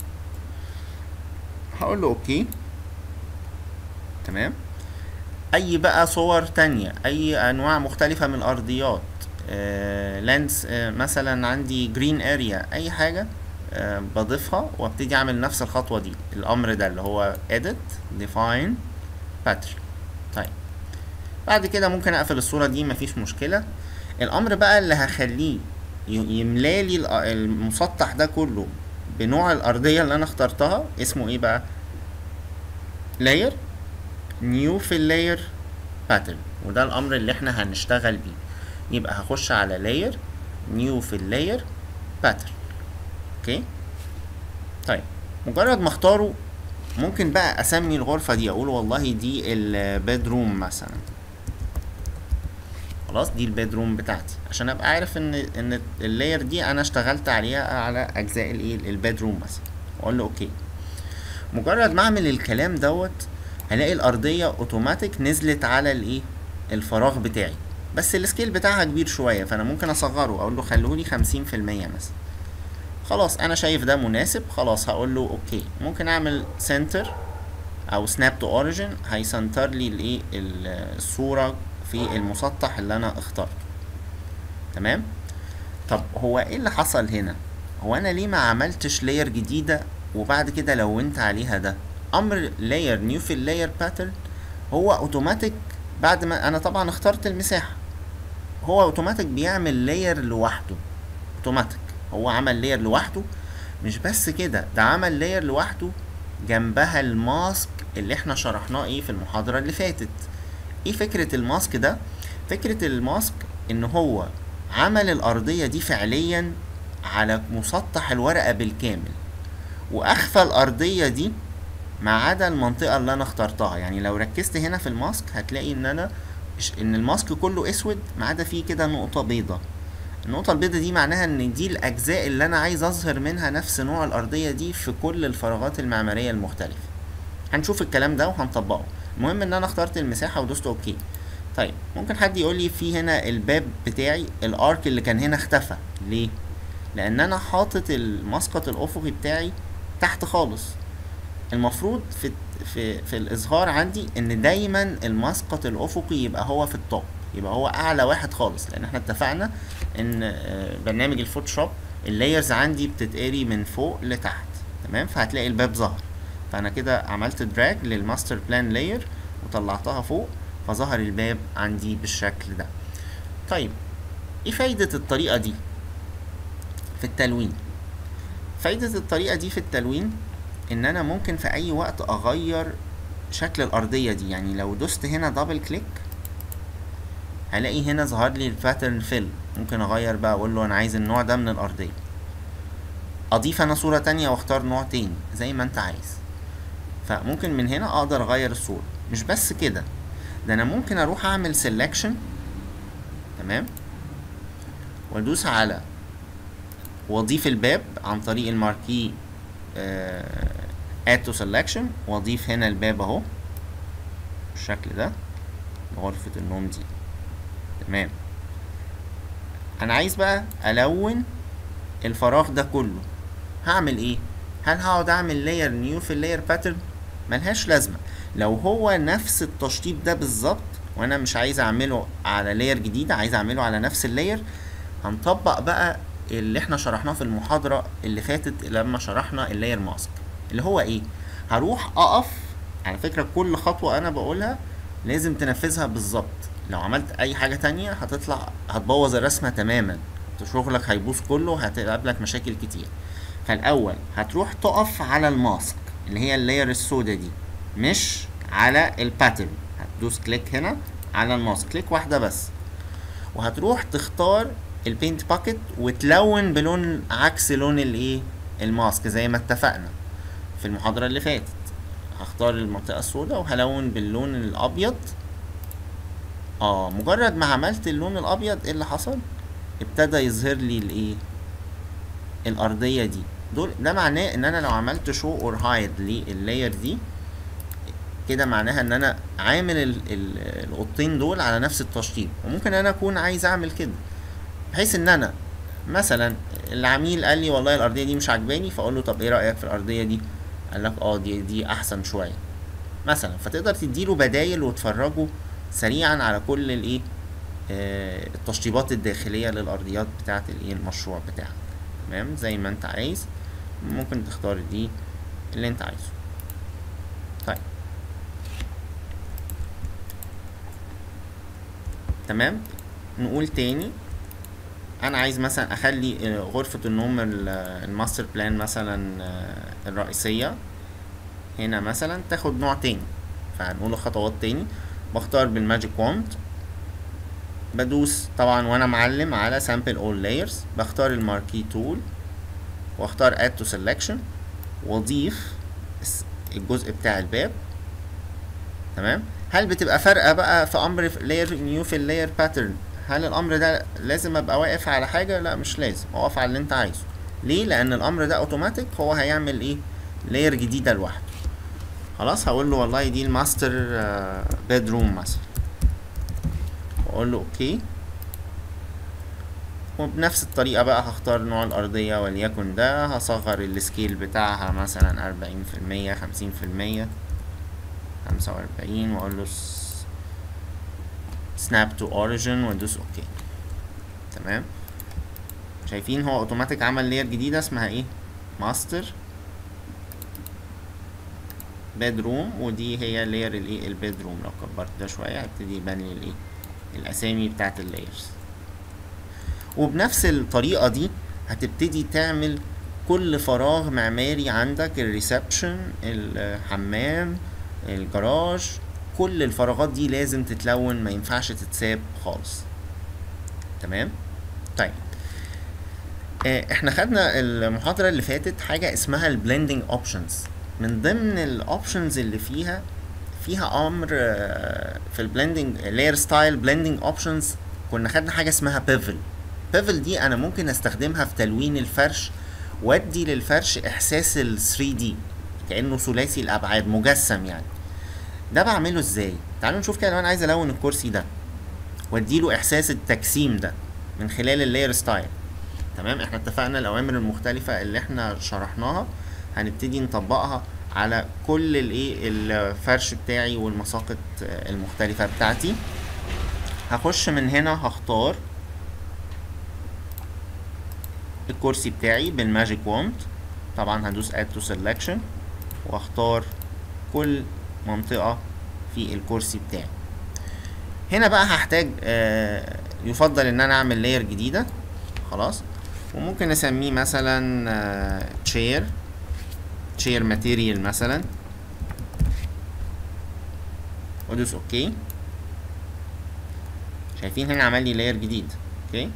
هقول له اوكي تمام اي بقى صور تانية اي انواع مختلفة من الارضيات آه لانس آه مثلا عندي جرين اريا اي حاجة آه بضيفها وابتدي اعمل نفس الخطوة دي الامر ده اللي هو edit define pattern طيب بعد كده ممكن اقفل الصورة دي مفيش مشكلة الامر بقى اللي هخليه ي- يملالي الأ- المسطح ده كله بنوع الارضية اللي انا اخترتها اسمه ايه بقى layer new في اللاير pattern وده الامر اللي احنا هنشتغل بيه يبقى هخش على layer new في اللاير pattern اوكي طيب مجرد ما اختاره ممكن بقى اسمي الغرفة دي اقول والله دي البيدروم مثلا خلاص دي البيدروم بتاعتي عشان ابقى عارف ان ان اللاير دي انا اشتغلت عليها على اجزاء الايه البيدروم مثلا واقول له اوكي مجرد ما اعمل الكلام دوت هلاقي الارضيه اوتوماتيك نزلت على الايه الفراغ بتاعي بس السكيل بتاعها كبير شويه فانا ممكن اصغره اقول له خليهولي خمسين في المية مثلا خلاص انا شايف ده مناسب خلاص هقول له اوكي ممكن اعمل سنتر او سناب تو اوريجين هيسنتر لي الايه ال- الصوره في المسطح اللي انا اخترته تمام طب هو ايه اللي حصل هنا هو انا ليه ما عملتش لاير جديدة وبعد كده لونت عليها ده امر لاير نيو في اللاير باترن هو اوتوماتيك بعد ما انا طبعا اخترت المساحة هو اوتوماتيك بيعمل لاير لوحده اوتوماتيك هو عمل لاير لوحده مش بس كده ده عمل لاير لوحده جنبها الماسك اللي احنا شرحناه ايه في المحاضرة اللي فاتت ايه فكرة الماسك ده فكرة الماسك ان هو عمل الارضية دي فعليا على مسطح الورقة بالكامل واخفى الارضية دي ما عدا المنطقة اللي انا اخترتها يعني لو ركزت هنا في الماسك هتلاقي ان انا ان الماسك كله اسود ما عدا فيه كده نقطة بيضة النقطة البيضة دي معناها ان دي الاجزاء اللي انا عايز اظهر منها نفس نوع الارضية دي في كل الفراغات المعمارية المختلفة هنشوف الكلام ده وهنطبقه المهم ان انا اخترت المساحة ودوست اوكي طيب ممكن حد يقول لي في هنا الباب بتاعي الارك اللي كان هنا اختفى ليه لان انا حاطط المسقط الافقي بتاعي تحت خالص المفروض في في في الاظهار عندي ان دايما المسقط الافقي يبقى هو في التوب يبقى هو اعلى واحد خالص لان احنا اتفقنا ان برنامج الفوتوشوب اللايرز عندي بتتقري من فوق لتحت تمام فهتلاقي الباب ظهر فانا كده عملت دراج للماستر بلان لاير وطلعتها فوق فظهر الباب عندي بالشكل ده طيب ايه فايدة الطريقة دي في التلوين فايدة الطريقة دي في التلوين ان انا ممكن في اي وقت اغير شكل الارضية دي يعني لو دوست هنا دبل كليك هلاقي هنا ظهر لي الباترن فيل ممكن اغير بقى اقول له انا عايز النوع ده من الارضية اضيف انا صورة تانية واختار نوع تاني زي ما انت عايز فممكن من هنا اقدر اغير الصورة مش بس كده ده انا ممكن اروح اعمل سيلكشن تمام وادوس على واضيف الباب عن طريق الماركي اد تو سيلكشن واضيف هنا الباب اهو بالشكل ده غرفة النوم دي تمام انا عايز بقى الون الفراغ ده كله هعمل ايه هل هقعد اعمل لاير نيو في اللاير باترن ملهاش لازمه لو هو نفس التشطيب ده بالظبط وانا مش عايز اعمله على لاير جديده عايز اعمله على نفس اللاير هنطبق بقى اللي احنا شرحناه في المحاضره اللي فاتت لما شرحنا اللاير ماسك اللي هو ايه هروح اقف على فكره كل خطوه انا بقولها لازم تنفذها بالظبط لو عملت اي حاجه تانية هتطلع هتبوظ الرسمه تماما شغلك هيبوظ كله هتقابلك مشاكل كتير فالاول هتروح تقف على الماسك اللي هي اللاير السودا دي مش على الباترن هتدوس كليك هنا على الماسك كليك واحده بس وهتروح تختار البينت باكيت وتلون بلون عكس لون الايه الماسك زي ما اتفقنا في المحاضره اللي فاتت هختار المنطقه السوداء وهلون باللون الابيض اه مجرد ما عملت اللون الابيض ايه اللي حصل ابتدى يظهر لي الايه الارضيه دي دول ده معناه ان انا لو عملت شو اور هايد لللاير دي كده معناها ان انا عامل ال ال القطين دول على نفس التشطيب وممكن انا اكون عايز اعمل كده بحيث ان انا مثلا العميل قال لي والله الارضيه دي مش عجباني فاقول له طب ايه رايك في الارضيه دي قال لك اه دي دي احسن شويه مثلا فتقدر تديله بدايل وتفرجه سريعا على كل الايه آه التشطيبات الداخليه للارضيات بتاعه الايه المشروع بتاعك تمام زي ما انت عايز ممكن تختار دي اللي انت عايزه طيب تمام نقول تاني انا عايز مثلا اخلي غرفة النوم الماستر بلان مثلا الرئيسية هنا مثلا تاخد نوع تاني فهنقول خطوات تاني بختار بالماجيك ووند بدوس طبعا وانا معلم على sample all layers بختار الماركي تول واختار add to selection واضيف الجزء بتاع الباب تمام هل بتبقى فارقه بقى في امر layer نيو في اللاير باترن هل الامر ده لازم ابقى واقف على حاجه لا مش لازم اقف على اللي انت عايزه ليه لان الامر ده اوتوماتيك هو هيعمل ايه لاير جديده لوحده خلاص هقول له والله دي الماستر بيدروم مثلا واقول له اوكي وبنفس الطريقة بقى هختار نوع الأرضية وليكن ده هصغر السكيل بتاعها مثلا أربعين في المية خمسين في المية خمسة وأربعين وأقول له snap to origin وادوس اوكي تمام شايفين هو اوتوماتيك عمل لاير جديده اسمها ايه ماستر بيدروم ودي هي لاير الايه البيدروم لو كبرت ده شويه هيبتدي يبان لي الايه الاسامي بتاعت اللايرز وبنفس الطريقه دي هتبتدي تعمل كل فراغ معماري عندك الريسبشن الحمام الجراج كل الفراغات دي لازم تتلون ما ينفعش تتساب خالص تمام طيب آه، احنا خدنا المحاضرة اللي فاتت حاجة اسمها البلندنج اوبشنز من ضمن الاوبشنز اللي فيها فيها امر آه، في البلندنج لاير ستايل بلندنج اوبشنز كنا خدنا حاجة اسمها بيفل بيفل دي انا ممكن استخدمها في تلوين الفرش وادي للفرش احساس ال 3 دي كانه ثلاثي الابعاد مجسم يعني ده بعمله ازاي تعالوا نشوف كده لو انا عايز الون الكرسي ده واديله احساس التجسيم ده من خلال اللاير ستايل تمام احنا اتفقنا الاوامر المختلفه اللي احنا شرحناها هنبتدي نطبقها على كل الايه الفرش بتاعي والمساقط المختلفه بتاعتي هخش من هنا هختار الكرسي بتاعي بالماجيك ووند طبعا هدوس اد تو سelection واختار كل منطقة في الكرسي بتاعي هنا بقى هحتاج آه يفضل ان انا اعمل لاير جديدة خلاص وممكن اسميه مثلا آه chair chair material مثلا وادوس اوكي شايفين هنا عمل لي لاير جديد اوكي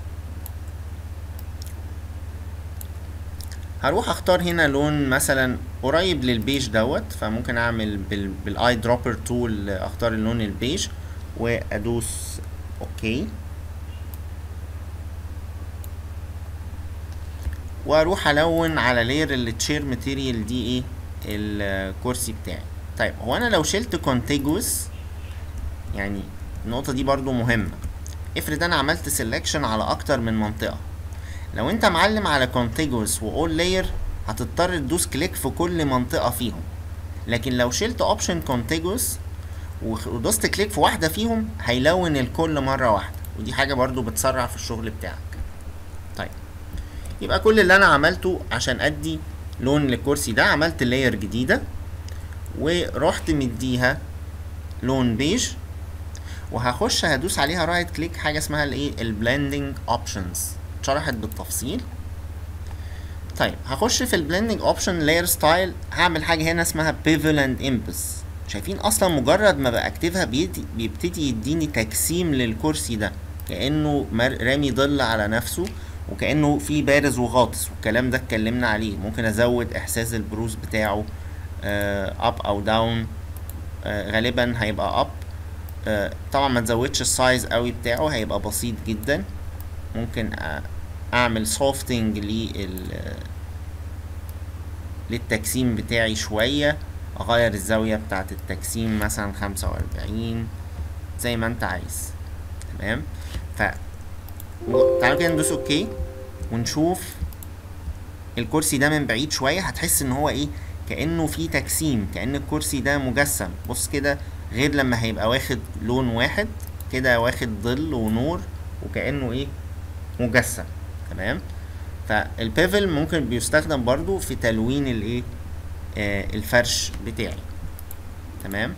هروح اختار هنا لون مثلا قريب للبيج دوت فممكن اعمل بال بالاي دروبر تول اختار اللون البيج وادوس اوكي واروح الون على لير التشير ماتيريال دي ايه الكرسي بتاعي طيب هو انا لو شلت كونتيجوس يعني النقطة دي برضو مهمة افرض انا عملت سيلكشن على اكتر من منطقة لو انت معلم على contiguous و all layer هتضطر تدوس كليك في كل منطقة فيهم لكن لو شلت option contiguous ودوست كليك في واحدة فيهم هيلون الكل مرة واحدة ودي حاجة برضو بتسرع في الشغل بتاعك طيب يبقى كل اللي انا عملته عشان ادي لون للكرسي ده عملت لاير جديدة ورحت مديها لون بيج وهخش هدوس عليها رايت كليك حاجة اسمها الايه البلندنج اوبشنز اتشرحت بالتفصيل طيب هخش في البلندنج اوبشن لاير ستايل هعمل حاجه هنا اسمها بيفل اند امبس شايفين اصلا مجرد ما باكتفها بيدي بيبتدي يديني تجسيم للكرسي ده كانه رامي ظل على نفسه وكانه في بارز وغاطس والكلام ده اتكلمنا عليه ممكن ازود احساس البروز بتاعه اب او داون غالبا هيبقى اب طبعا ما تزودش السايز قوي بتاعه هيبقى بسيط جدا ممكن اعمل سوفتنج لل للتجسيم بتاعي شوية اغير الزاوية بتاعة التجسيم مثلا خمسة واربعين زي ما انت عايز تمام ف تعالوا كده ندوس اوكي ونشوف الكرسي ده من بعيد شوية هتحس ان هو ايه كأنه في تجسيم كأن الكرسي ده مجسم بص كده غير لما هيبقى واخد لون واحد كده واخد ظل ونور وكأنه ايه مجسم تمام فالبيفل ممكن بيستخدم برضو في تلوين الايه آه الفرش بتاعي تمام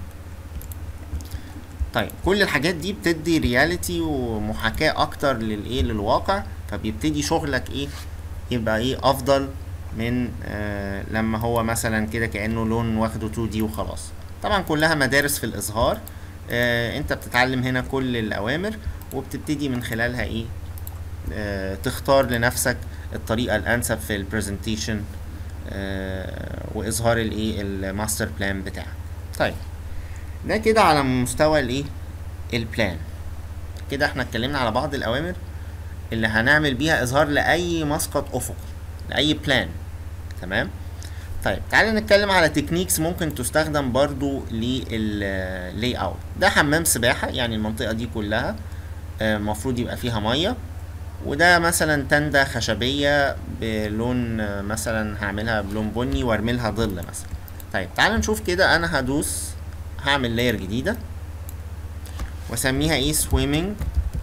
طيب كل الحاجات دي بتدي رياليتي ومحاكاة اكتر للايه للواقع فبيبتدي شغلك ايه يبقى ايه افضل من آه لما هو مثلا كده كأنه لون واخده 2 دي وخلاص طبعا كلها مدارس في الاظهار آه انت بتتعلم هنا كل الاوامر وبتبتدي من خلالها ايه آه تختار لنفسك الطريقة الأنسب في البرزنتيشن آه وإظهار الإيه الماستر بلان بتاعك. طيب ده كده على مستوى الإيه البلان. كده احنا اتكلمنا على بعض الأوامر اللي هنعمل بيها إظهار لأي مسقط أفقي لأي بلان تمام؟ طيب تعالى نتكلم على تكنيكس ممكن تستخدم برضو لللاي اوت ده حمام سباحة يعني المنطقة دي كلها المفروض آه يبقى فيها مية وده مثلا تندة خشبية بلون مثلا هعملها بلون بني وارمي لها ظل مثلا طيب تعال نشوف كده انا هدوس هعمل لاير جديدة واسميها ايه swimming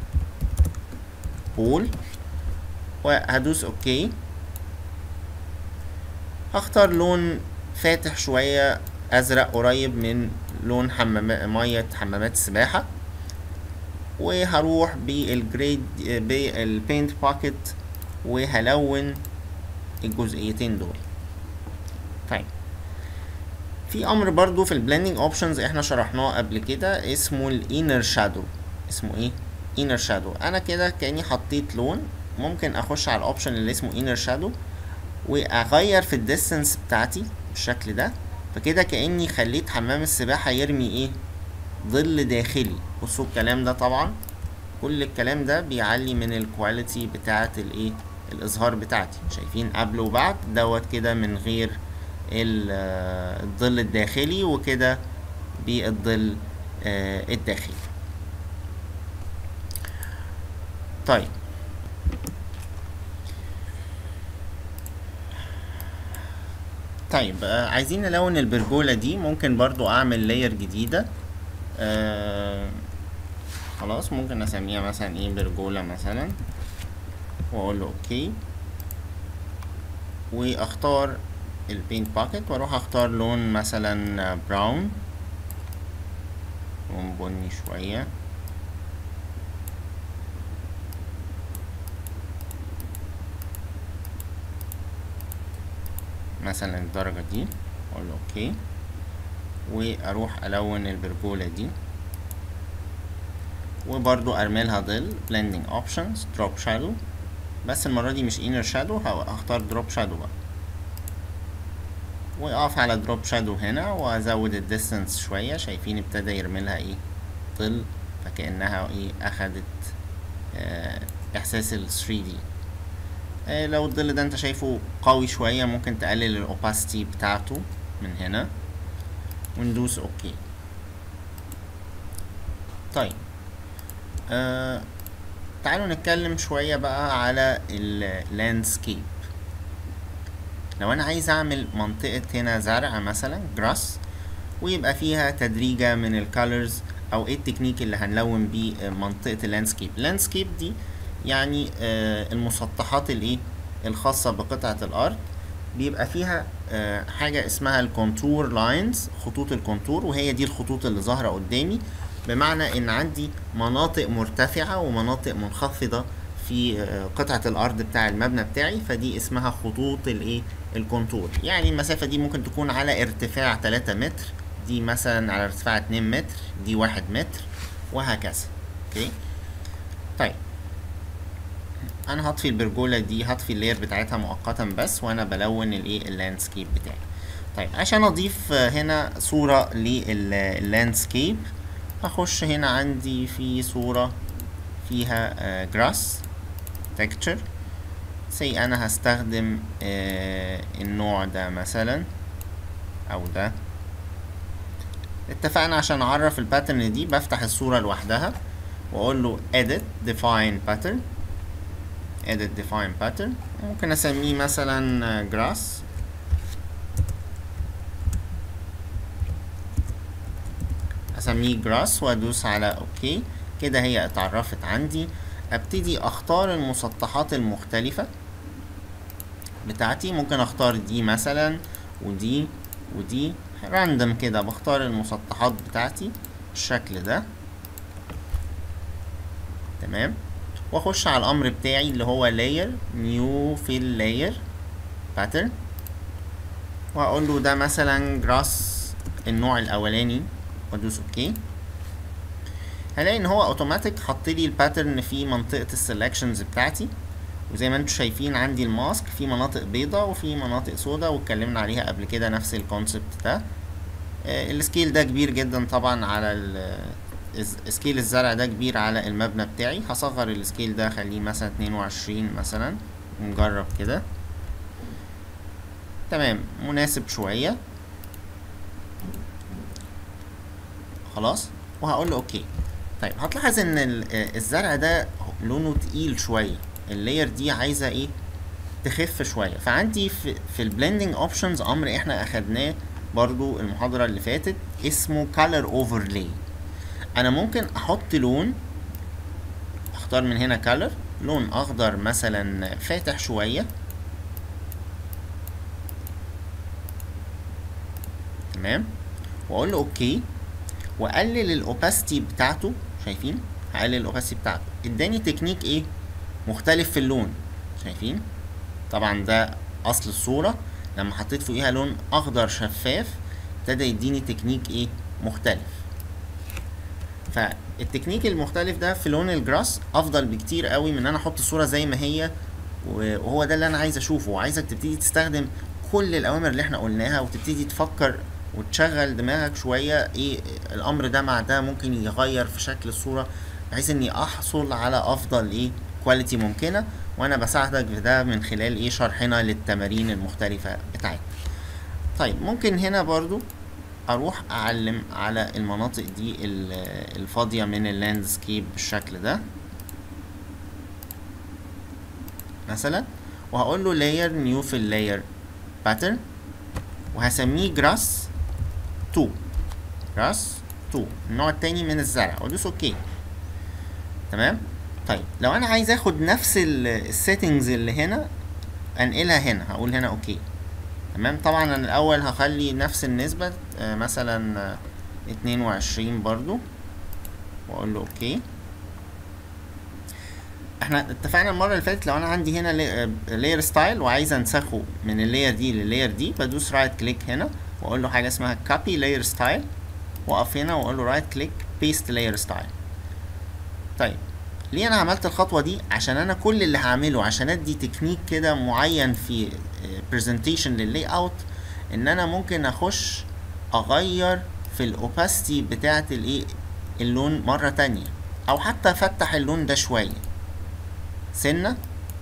pool وهدوس اوكي هختار لون فاتح شوية ازرق قريب من لون حمام مية حمامات السباحة وهروح بالجريد بالبينت باكيت وهلون الجزئيتين دول طيب في امر برضو في البلندنج اوبشنز احنا شرحناه قبل كده اسمه الانر شادو اسمه ايه انر شادو انا كده كاني حطيت لون ممكن اخش على الاوبشن اللي اسمه انر شادو واغير في الديستنس بتاعتي بالشكل ده فكده كاني خليت حمام السباحه يرمي ايه ظل داخلي بصوا الكلام ده طبعا كل الكلام ده بيعلي من الكواليتي بتاعه الايه الاظهار بتاعتي شايفين قبل وبعد دوت كده من غير الظل الداخلي وكده بالظل الداخلي طيب طيب آه عايزين نلون البرجولة دي ممكن برضو اعمل لاير جديدة آه خلاص ممكن اسميها مثلا ايه برجولة مثلا واقول له اوكي واختار البينت باكيت واروح اختار لون مثلا براون لون بني شوية مثلا الدرجة دي اقول له اوكي واروح الون البرجولة دي وبرضو ارملها ظل blending options drop shadow بس المرة دي مش inner shadow هختار drop shadow بقى واقف على دروب شادو هنا وازود الديستنس شوية شايفين ابتدى يرملها ايه ظل فكأنها ايه اخدت اه احساس ال 3 دي اه لو الظل ده انت شايفه قوي شوية ممكن تقلل الاوباسيتي بتاعته من هنا وندوس اوكي طيب آه تعالوا نتكلم شوية بقى على اللاندسكيب لو انا عايز اعمل منطقة هنا زرع مثلا جراس ويبقى فيها تدريجة من الكالرز او ايه التكنيك اللي هنلون بيه منطقة اللاندسكيب اللاندسكيب دي يعني آه المسطحات الايه الخاصة بقطعة الارض بيبقى فيها آه حاجة اسمها الكونتور لاينز خطوط الكونتور وهي دي الخطوط اللي ظاهرة قدامي بمعنى ان عندي مناطق مرتفعة ومناطق منخفضة في قطعة الأرض بتاع المبنى بتاعي فدي اسمها خطوط الإيه الكونتور يعني المسافة دي ممكن تكون على ارتفاع 3 متر دي مثلا على ارتفاع 2 متر دي 1 متر وهكذا اوكي طيب انا هطفي البرجولة دي هطفي اللاير بتاعتها مؤقتا بس وانا بلون الايه اللاندسكيب بتاعي طيب عشان اضيف هنا صورة لللاندسكيب هخش هنا عندي في صورة فيها جراس texture سي انا هستخدم آه النوع ده مثلا او ده اتفقنا عشان اعرف الباترن دي بفتح الصورة لوحدها واقول له edit define pattern edit define pattern ممكن اسميه مثلا grass اسميه grass وادوس على اوكي كده هي اتعرفت عندي ابتدي اختار المسطحات المختلفة بتاعتي ممكن اختار دي مثلا ودي ودي راندم كده بختار المسطحات بتاعتي بالشكل ده تمام واخش على الامر بتاعي اللي هو layer new fill layer pattern واقول له ده مثلا جراس النوع الاولاني وادوس اوكي هلاقي ان هو اوتوماتيك حط لي الباترن في منطقه السلكشنز بتاعتي وزي ما انتم شايفين عندي الماسك في مناطق بيضة وفي مناطق سودا واتكلمنا عليها قبل كده نفس الكونسبت ده آه السكيل ده كبير جدا طبعا على سكيل الزرع ده كبير على المبنى بتاعي هصغر السكيل ده اخليه مثلا اتنين وعشرين مثلا نجرب كده تمام مناسب شوية خلاص وهقول له اوكي طيب هتلاحظ ان الزرع ده لونه تقيل شويه اللاير دي عايزه ايه تخف شويه فعندي في, في البلندنج اوبشنز امر احنا اخدناه برضو المحاضره اللي فاتت اسمه color overlay انا ممكن احط لون اختار من هنا color لون اخضر مثلا فاتح شوية تمام واقول له اوكي واقلل الاوباستي بتاعته شايفين هقلل الاوباستي بتاعته اداني تكنيك ايه مختلف في اللون شايفين طبعا ده اصل الصورة لما حطيت فوقيها لون اخضر شفاف ابتدى يديني تكنيك ايه مختلف فالتكنيك المختلف ده في لون الجراس افضل بكتير قوي من ان انا احط الصورة زي ما هي وهو ده اللي انا عايز اشوفه وعايزك تبتدي تستخدم كل الاوامر اللي احنا قلناها وتبتدي تفكر وتشغل دماغك شوية ايه الامر ده مع ده ممكن يغير في شكل الصورة بحيث اني احصل على افضل ايه كواليتي ممكنة وانا بساعدك في ده من خلال ايه شرحنا للتمارين المختلفة بتاعتنا طيب ممكن هنا برضو اروح اعلم على المناطق دي الفاضية من اللاندسكيب بالشكل ده مثلا وهقول له layer new في اللاير pattern وهسميه grass 2 grass 2 النوع التاني من الزرع وادوس اوكي تمام طيب لو انا عايز اخد نفس السيتنجز اللي هنا انقلها هنا هقول هنا اوكي تمام طبعا انا الاول هخلي نفس النسبة آه مثلا اتنين وعشرين برضو واقول له اوكي احنا اتفقنا المره اللي فاتت لو انا عندي هنا لاير ستايل وعايز انسخه من اللاير دي لللاير دي بدوس رايت كليك هنا واقول له حاجه اسمها كوبي لاير ستايل واقف هنا واقول له رايت كليك بيست لاير ستايل طيب ليه انا عملت الخطوه دي عشان انا كل اللي هعمله عشان ادي تكنيك كده معين في برزنتيشن لللاي اوت ان انا ممكن اخش اغير في الاوباستي بتاعه الايه اللون مره تانية او حتى افتح اللون ده شويه سنه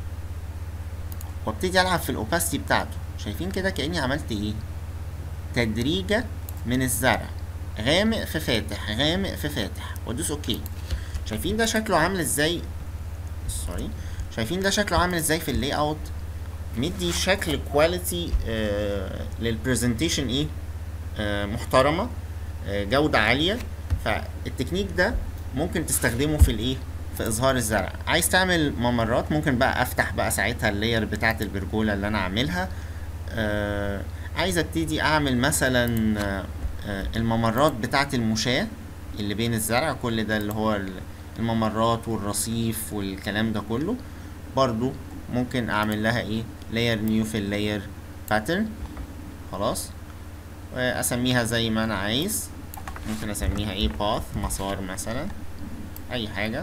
وابتدي العب في الاوباستي بتاعته شايفين كده كاني عملت ايه تدريجه من الزرع غامق في فاتح غامق في فاتح وادوس اوكي شايفين ده شكله عامل ازاي سوري شايفين ده شكله عامل ازاي في اللاي اوت مدي شكل كواليتي آه للبرزنتيشن ايه آه محترمه آه جوده عاليه فالتكنيك ده ممكن تستخدمه في الايه في اظهار الزرع عايز تعمل ممرات ممكن بقى افتح بقى ساعتها اللاير بتاعه البرجوله اللي انا عاملها آه عايز ابتدي اعمل مثلا آه الممرات بتاعه المشاه اللي بين الزرع كل ده اللي هو الممرات والرصيف والكلام ده كله برضو ممكن اعمل لها ايه لاير نيو في اللاير باترن خلاص واسميها زي ما انا عايز ممكن اسميها ايه باث مسار مثلا اي حاجة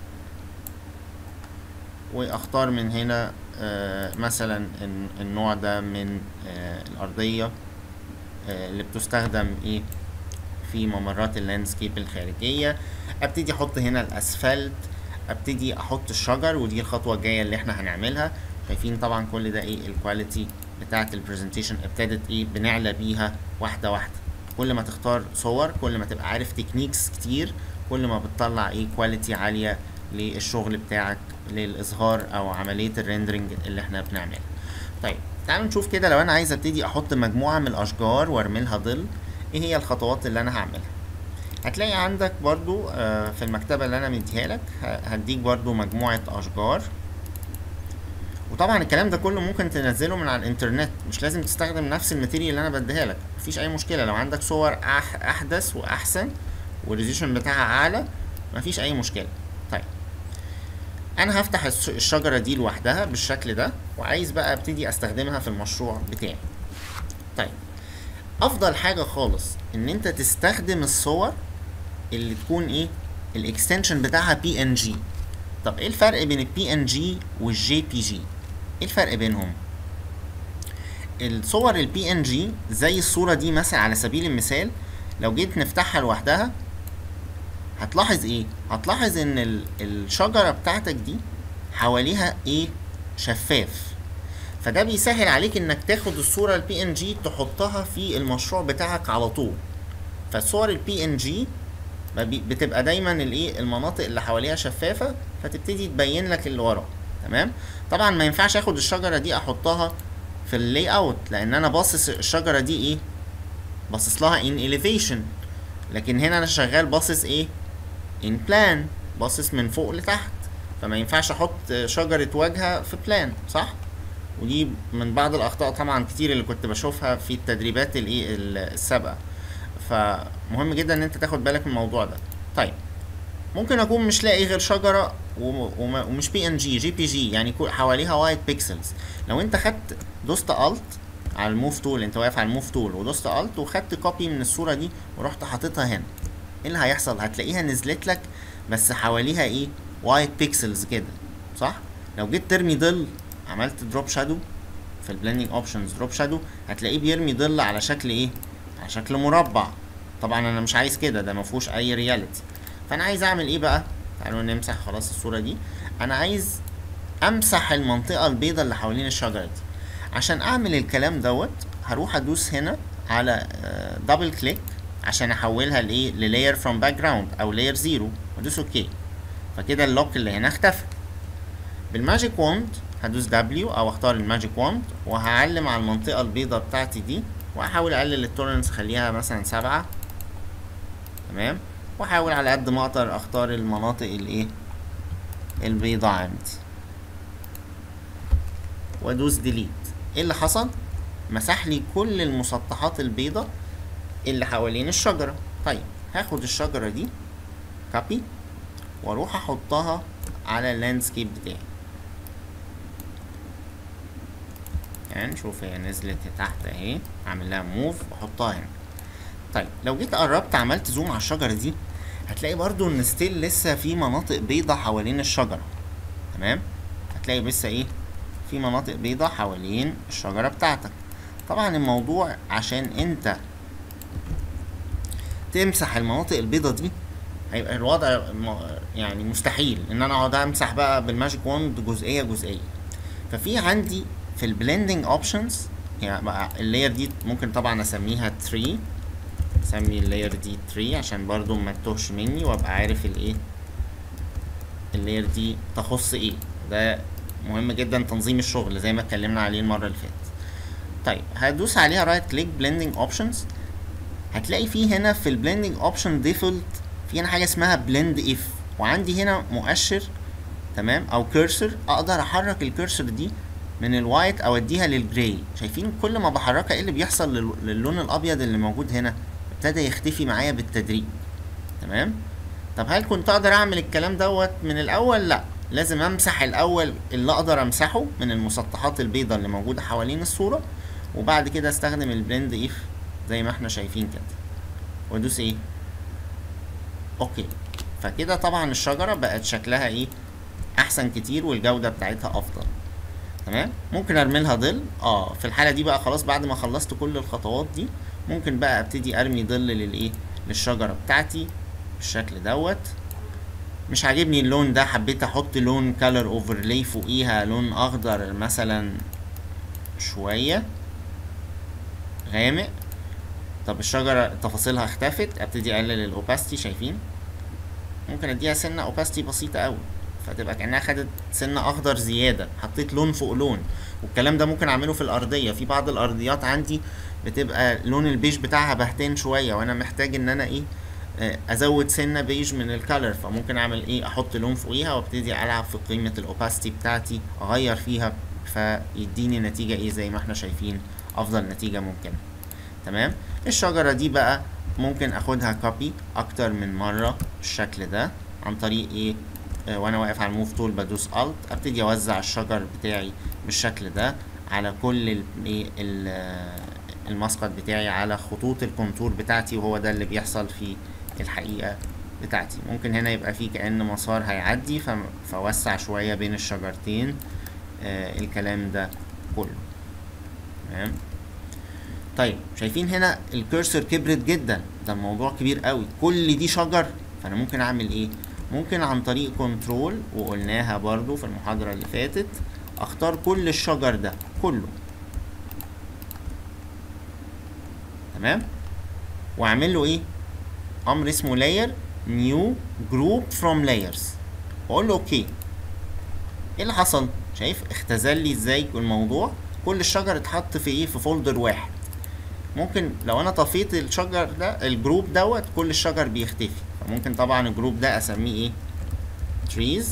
واختار من هنا آه مثلا النوع ده من آه الارضية آه اللي بتستخدم ايه في ممرات اللاندسكيب الخارجية ابتدي احط هنا الاسفلت ابتدي احط الشجر ودي الخطوة الجاية اللي احنا هنعملها شايفين طبعا كل ده ايه الكواليتي بتاعة البرزنتيشن ابتدت ايه بنعلى بيها واحدة واحدة كل ما تختار صور كل ما تبقى عارف تكنيكس كتير كل ما بتطلع ايه كواليتي عالية للشغل بتاعك للاظهار او عملية الريندرنج اللي احنا بنعملها طيب تعالوا نشوف كده لو انا عايز ابتدي احط مجموعة من الاشجار وارملها ظل ايه هي الخطوات اللي انا هعملها هتلاقي عندك برضو آه في المكتبة اللي انا مديها لك هديك برضو مجموعة اشجار وطبعا الكلام ده كله ممكن تنزله من على الانترنت مش لازم تستخدم نفس الماتيريال اللي انا بديها لك مفيش اي مشكلة لو عندك صور أح احدث واحسن والريزيشن بتاعها اعلى مفيش اي مشكلة طيب انا هفتح الشجرة دي لوحدها بالشكل ده وعايز بقى ابتدي استخدمها في المشروع بتاعي طيب افضل حاجة خالص ان انت تستخدم الصور اللي تكون ايه الاكستنشن بتاعها بي ان جي طب ايه الفرق بين البي ان جي والجي بي جي ايه الفرق بينهم الصور البي ان جي زي الصورة دي مثلا على سبيل المثال لو جيت نفتحها لوحدها هتلاحظ ايه هتلاحظ ان الشجرة بتاعتك دي حواليها ايه شفاف فده بيسهل عليك انك تاخد الصورة البي ان جي تحطها في المشروع بتاعك على طول فالصور البي ان جي بتبقى دايما الايه المناطق اللي حواليها شفافة فتبتدي تبين لك اللي ورا تمام طبعا ما ينفعش اخد الشجرة دي احطها في اللاي اوت لان انا باصص الشجرة دي ايه باصص لها ان elevation لكن هنا انا شغال باصص ايه in plan باصص من فوق لتحت فما ينفعش احط شجرة واجهة في بلان صح ودي من بعض الاخطاء طبعا كتير اللي كنت بشوفها في التدريبات الايه السابقة فمهم جدا ان انت تاخد بالك من الموضوع ده طيب ممكن اكون مش لاقي غير شجره وم- ومش بي ان جي جي بي جي يعني كو- حواليها وايت بيكسلز لو انت خدت دوست الت على الموف تول انت واقف على الموف تول ودوست الت وخدت كوبي من الصوره دي ورحت حاططها هنا ايه اللي هيحصل هتلاقيها نزلت لك بس حواليها ايه وايت بيكسلز كده صح لو جيت ترمي ظل عملت دروب شادو في البلندنج اوبشنز دروب شادو هتلاقيه بيرمي ظل على شكل ايه على شكل مربع طبعا انا مش عايز كده ده ما فيهوش اي رياليتي فانا عايز اعمل ايه بقى تعالوا نمسح خلاص الصوره دي انا عايز امسح المنطقه البيضاء اللي حوالين الشجره دي عشان اعمل الكلام دوت هروح ادوس هنا على دبل كليك عشان احولها لايه للاير فروم باك جراوند او لاير زيرو وادوس اوكي فكده اللوك اللي هنا اختفى بالماجيك ووند هدوس دبليو او اختار الماجيك ووند وهعلم على المنطقه البيضاء بتاعتي دي واحاول اقلل التولرنس خليها مثلا سبعة تمام واحاول على قد ما اقدر اختار المناطق الايه البيضاء عندي وادوس ديليت ايه اللي حصل مسح لي كل المسطحات البيضاء اللي حوالين الشجرة طيب هاخد الشجرة دي كوبي واروح احطها على اللاندسكيب بتاعي يعني نشوف هي نزلت تحت اهي اعمل لها موف واحطها هنا طيب لو جيت قربت عملت زوم على الشجره دي هتلاقي برضو ان ستيل لسه في مناطق بيضة حوالين الشجره تمام هتلاقي لسه ايه في مناطق بيضة حوالين الشجره بتاعتك طبعا الموضوع عشان انت تمسح المناطق البيضة دي هيبقى الوضع م- يعني مستحيل ان انا اقعد امسح بقى بالماجيك ووند جزئيه جزئيه ففي عندي في البلندنج اوبشنز يعني بقى اللاير دي ممكن طبعا اسميها تري اسمي اللاير دي تري عشان برضو ما تتوهش مني وابقى عارف الايه اللاير دي تخص ايه ده مهم جدا تنظيم الشغل زي ما اتكلمنا عليه المره اللي فاتت طيب هدوس عليها رايت كليك بلندنج اوبشنز هتلاقي في هنا في البلندنج اوبشن ديفولت في هنا حاجه اسمها بلند اف وعندي هنا مؤشر تمام او كيرسر اقدر احرك الكيرسر دي من الوايت اوديها للجراي شايفين كل ما بحركها ايه اللي بيحصل لل- للون الابيض اللي موجود هنا ابتدى يختفي معايا بالتدريج تمام طب هل كنت اقدر اعمل الكلام دوت من الاول لا لازم امسح الاول اللي اقدر امسحه من المسطحات البيضاء اللي موجوده حوالين الصوره وبعد كده استخدم البلند اف زي ما احنا شايفين كده وادوس ايه اوكي فكده طبعا الشجره بقت شكلها ايه احسن كتير والجوده بتاعتها افضل تمام ممكن ارمي لها ظل اه في الحاله دي بقى خلاص بعد ما خلصت كل الخطوات دي ممكن بقى ابتدي ارمي ظل للايه للشجره بتاعتي بالشكل دوت مش عاجبني اللون ده حبيت احط لون كالر اوفرلاي فوقيها لون اخضر مثلا شويه غامق طب الشجره تفاصيلها اختفت ابتدي اقلل الاوباستي شايفين ممكن اديها سنه اوباستي بسيطه قوي فتبقى كانها خدت سنه اخضر زياده حطيت لون فوق لون والكلام ده ممكن اعمله في الارضيه في بعض الارضيات عندي بتبقى لون البيج بتاعها بهتان شويه وانا محتاج ان انا ايه آه، ازود سنه بيج من الكالر فممكن اعمل ايه احط لون فوقيها وابتدي العب في قيمه الاوباستي بتاعتي اغير فيها فيديني نتيجه ايه زي ما احنا شايفين افضل نتيجه ممكنه تمام الشجرة دي بقى ممكن اخدها كوبي اكتر من مرة بالشكل ده عن طريق ايه آه وانا واقف على الموف تول بدوس الت ابتدي اوزع الشجر بتاعي بالشكل ده على كل ال- ايه ال- آه، المسقط بتاعي على خطوط الكونتور بتاعتي وهو ده اللي بيحصل في الحقيقة بتاعتي ممكن هنا يبقى في كأن مسار هيعدي فم- فوسع شوية بين الشجرتين آه الكلام ده كله تمام طيب شايفين هنا الكيرسر كبرت جدا ده الموضوع كبير قوي كل دي شجر فانا ممكن اعمل ايه ممكن عن طريق كنترول وقلناها برضو في المحاضرة اللي فاتت اختار كل الشجر ده كله تمام واعمل له ايه امر اسمه layer new group from layers واقول له اوكي ايه اللي حصل شايف اختزل لي ازاي الموضوع كل الشجر اتحط في ايه في فولدر واحد ممكن لو انا طفيت الشجر ده الجروب دوت كل الشجر بيختفي فممكن طبعا الجروب ده اسميه ايه trees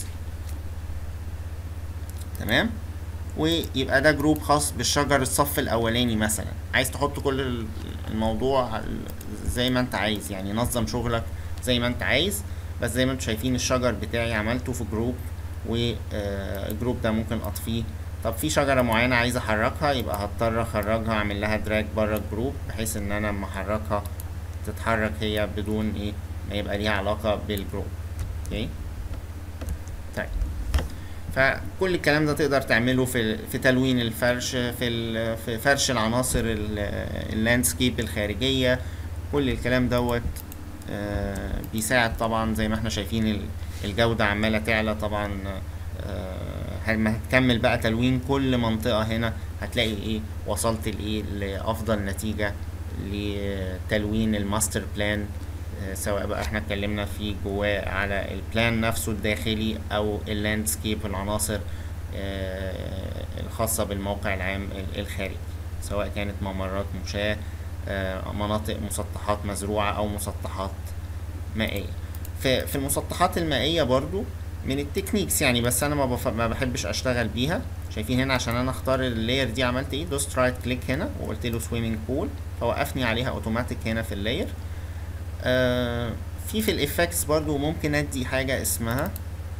تمام ويبقى ده جروب خاص بالشجر الصف الاولاني مثلا عايز تحط كل ال- الموضوع زي ما انت عايز يعني نظم شغلك زي ما انت عايز بس زي ما انتم شايفين الشجر بتاعي عملته في جروب والجروب ده ممكن اطفيه طب في شجرة معينة عايز احركها يبقى هضطر اخرجها اعمل لها دراج بره الجروب بحيث ان انا لما احركها تتحرك هي بدون ايه ما يبقى ليها علاقة بالجروب اوكي طيب فكل الكلام ده تقدر تعمله في في تلوين الفرش في ال- في فرش العناصر ال- اللاندسكيب الخارجية كل الكلام دوت آه، بيساعد طبعا زي ما احنا شايفين ال- الجودة عمالة تعلى طبعا آه، لما هتكمل بقى تلوين كل منطقة هنا هتلاقي ايه وصلت لايه لأفضل نتيجة لتلوين الماستر بلان آه، سواء بقى احنا اتكلمنا في جواه على البلان نفسه الداخلي او اللاندسكيب العناصر آه، الخاصة بالموقع العام ال- الخارجي سواء كانت ممرات مشاة آه، مناطق مسطحات مزروعة او مسطحات مائية في في المسطحات المائية برضو من التكنيكس يعني بس انا ما, بف... ما بحبش اشتغل بيها شايفين هنا عشان انا اختار اللاير دي عملت ايه دوست رايت كليك هنا وقلت له سويمنج بول فوقفني عليها اوتوماتيك هنا في اللاير آه في في الافكتس برضو ممكن ادي حاجة اسمها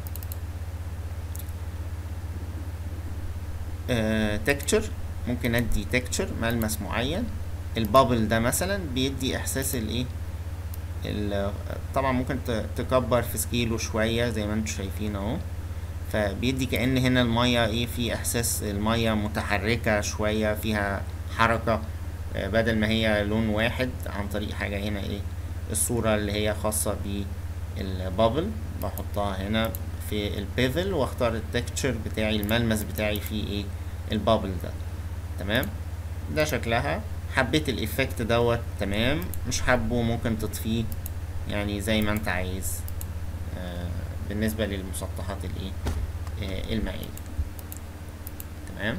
تكتشر ممكن ادي تكتشر ملمس معين البابل ده مثلا بيدي احساس الايه ال- طبعا ممكن ت- تكبر في سكيله شوية زي ما انتم شايفين اهو فبيدي كأن هنا المية ايه في احساس المية متحركة شوية فيها حركة آه، بدل ما هي لون واحد عن طريق حاجة هنا ايه الصورة اللي هي خاصة بالبابل بحطها هنا في البيفل واختار التكتشر بتاعي الملمس بتاعي فيه ايه البابل ده تمام ده شكلها حبيت الايفكت دوت تمام مش حابه ممكن تطفيه يعني زي ما انت عايز آه بالنسبة للمسطحات الايه آه المائية تمام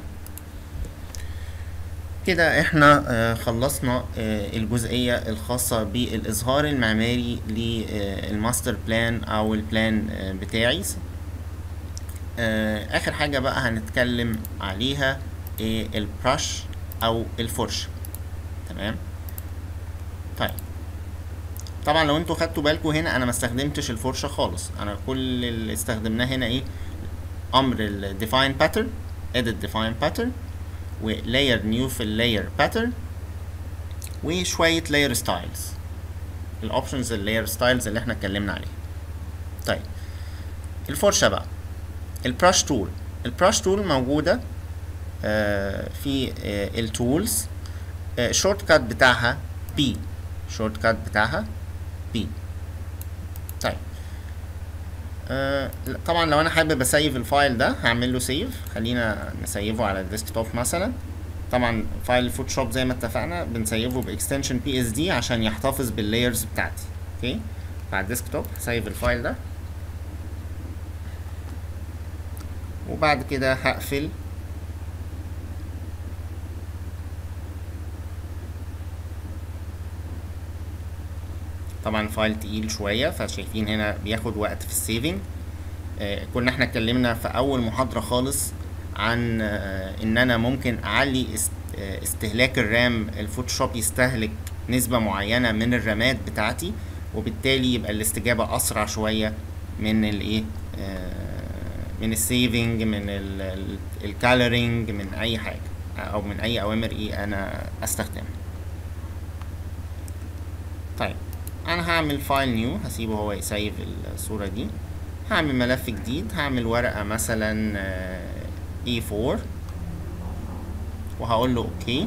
كده احنا آه خلصنا آه الجزئية الخاصة بالإظهار المعماري للماستر بلان أو البلان آه بتاعي آه آخر حاجة بقى هنتكلم عليها آه البرش أو الفرشة تمام طيب طبعا لو انتوا خدتوا بالكم هنا انا ما استخدمتش الفرشه خالص انا كل اللي استخدمناه هنا ايه امر ال define pattern edit define pattern و layer new في ال layer pattern وشويه layer styles الاوبشنز ال layer styles اللي احنا اتكلمنا عليها طيب الفرشه بقى البراش تول البراش تول موجوده آه في آه التولز الشورت كات بتاعها بي الشورت كات بتاعها بي طيب آه طبعا لو انا حابب اسيف الفايل ده هعمل له سيف خلينا نسيفه على الديسكتوب مثلا طبعا فايل الفوتوشوب زي ما اتفقنا بنسيفه باكستنشن بي اس دي عشان يحتفظ باللايرز بتاعتي اوكي فعلى الديسكتوب هسيف الفايل ده وبعد كده هقفل طبعا فايل تقيل شويه فشايفين هنا بياخد وقت في السيفنج آه كنا احنا اتكلمنا في اول محاضره خالص عن آه ان انا ممكن اعلي است آه استهلاك الرام الفوتوشوب يستهلك نسبه معينه من الرامات بتاعتي وبالتالي يبقى الاستجابه اسرع شويه من الايه من السيفنج من الكالرينج من اي حاجه او من اي اوامر ايه انا استخدمها طيب انا هعمل فايل نيو هسيبه هو يسيف الصورة دي هعمل ملف جديد هعمل ورقة مثلا E4 وهقول له اوكي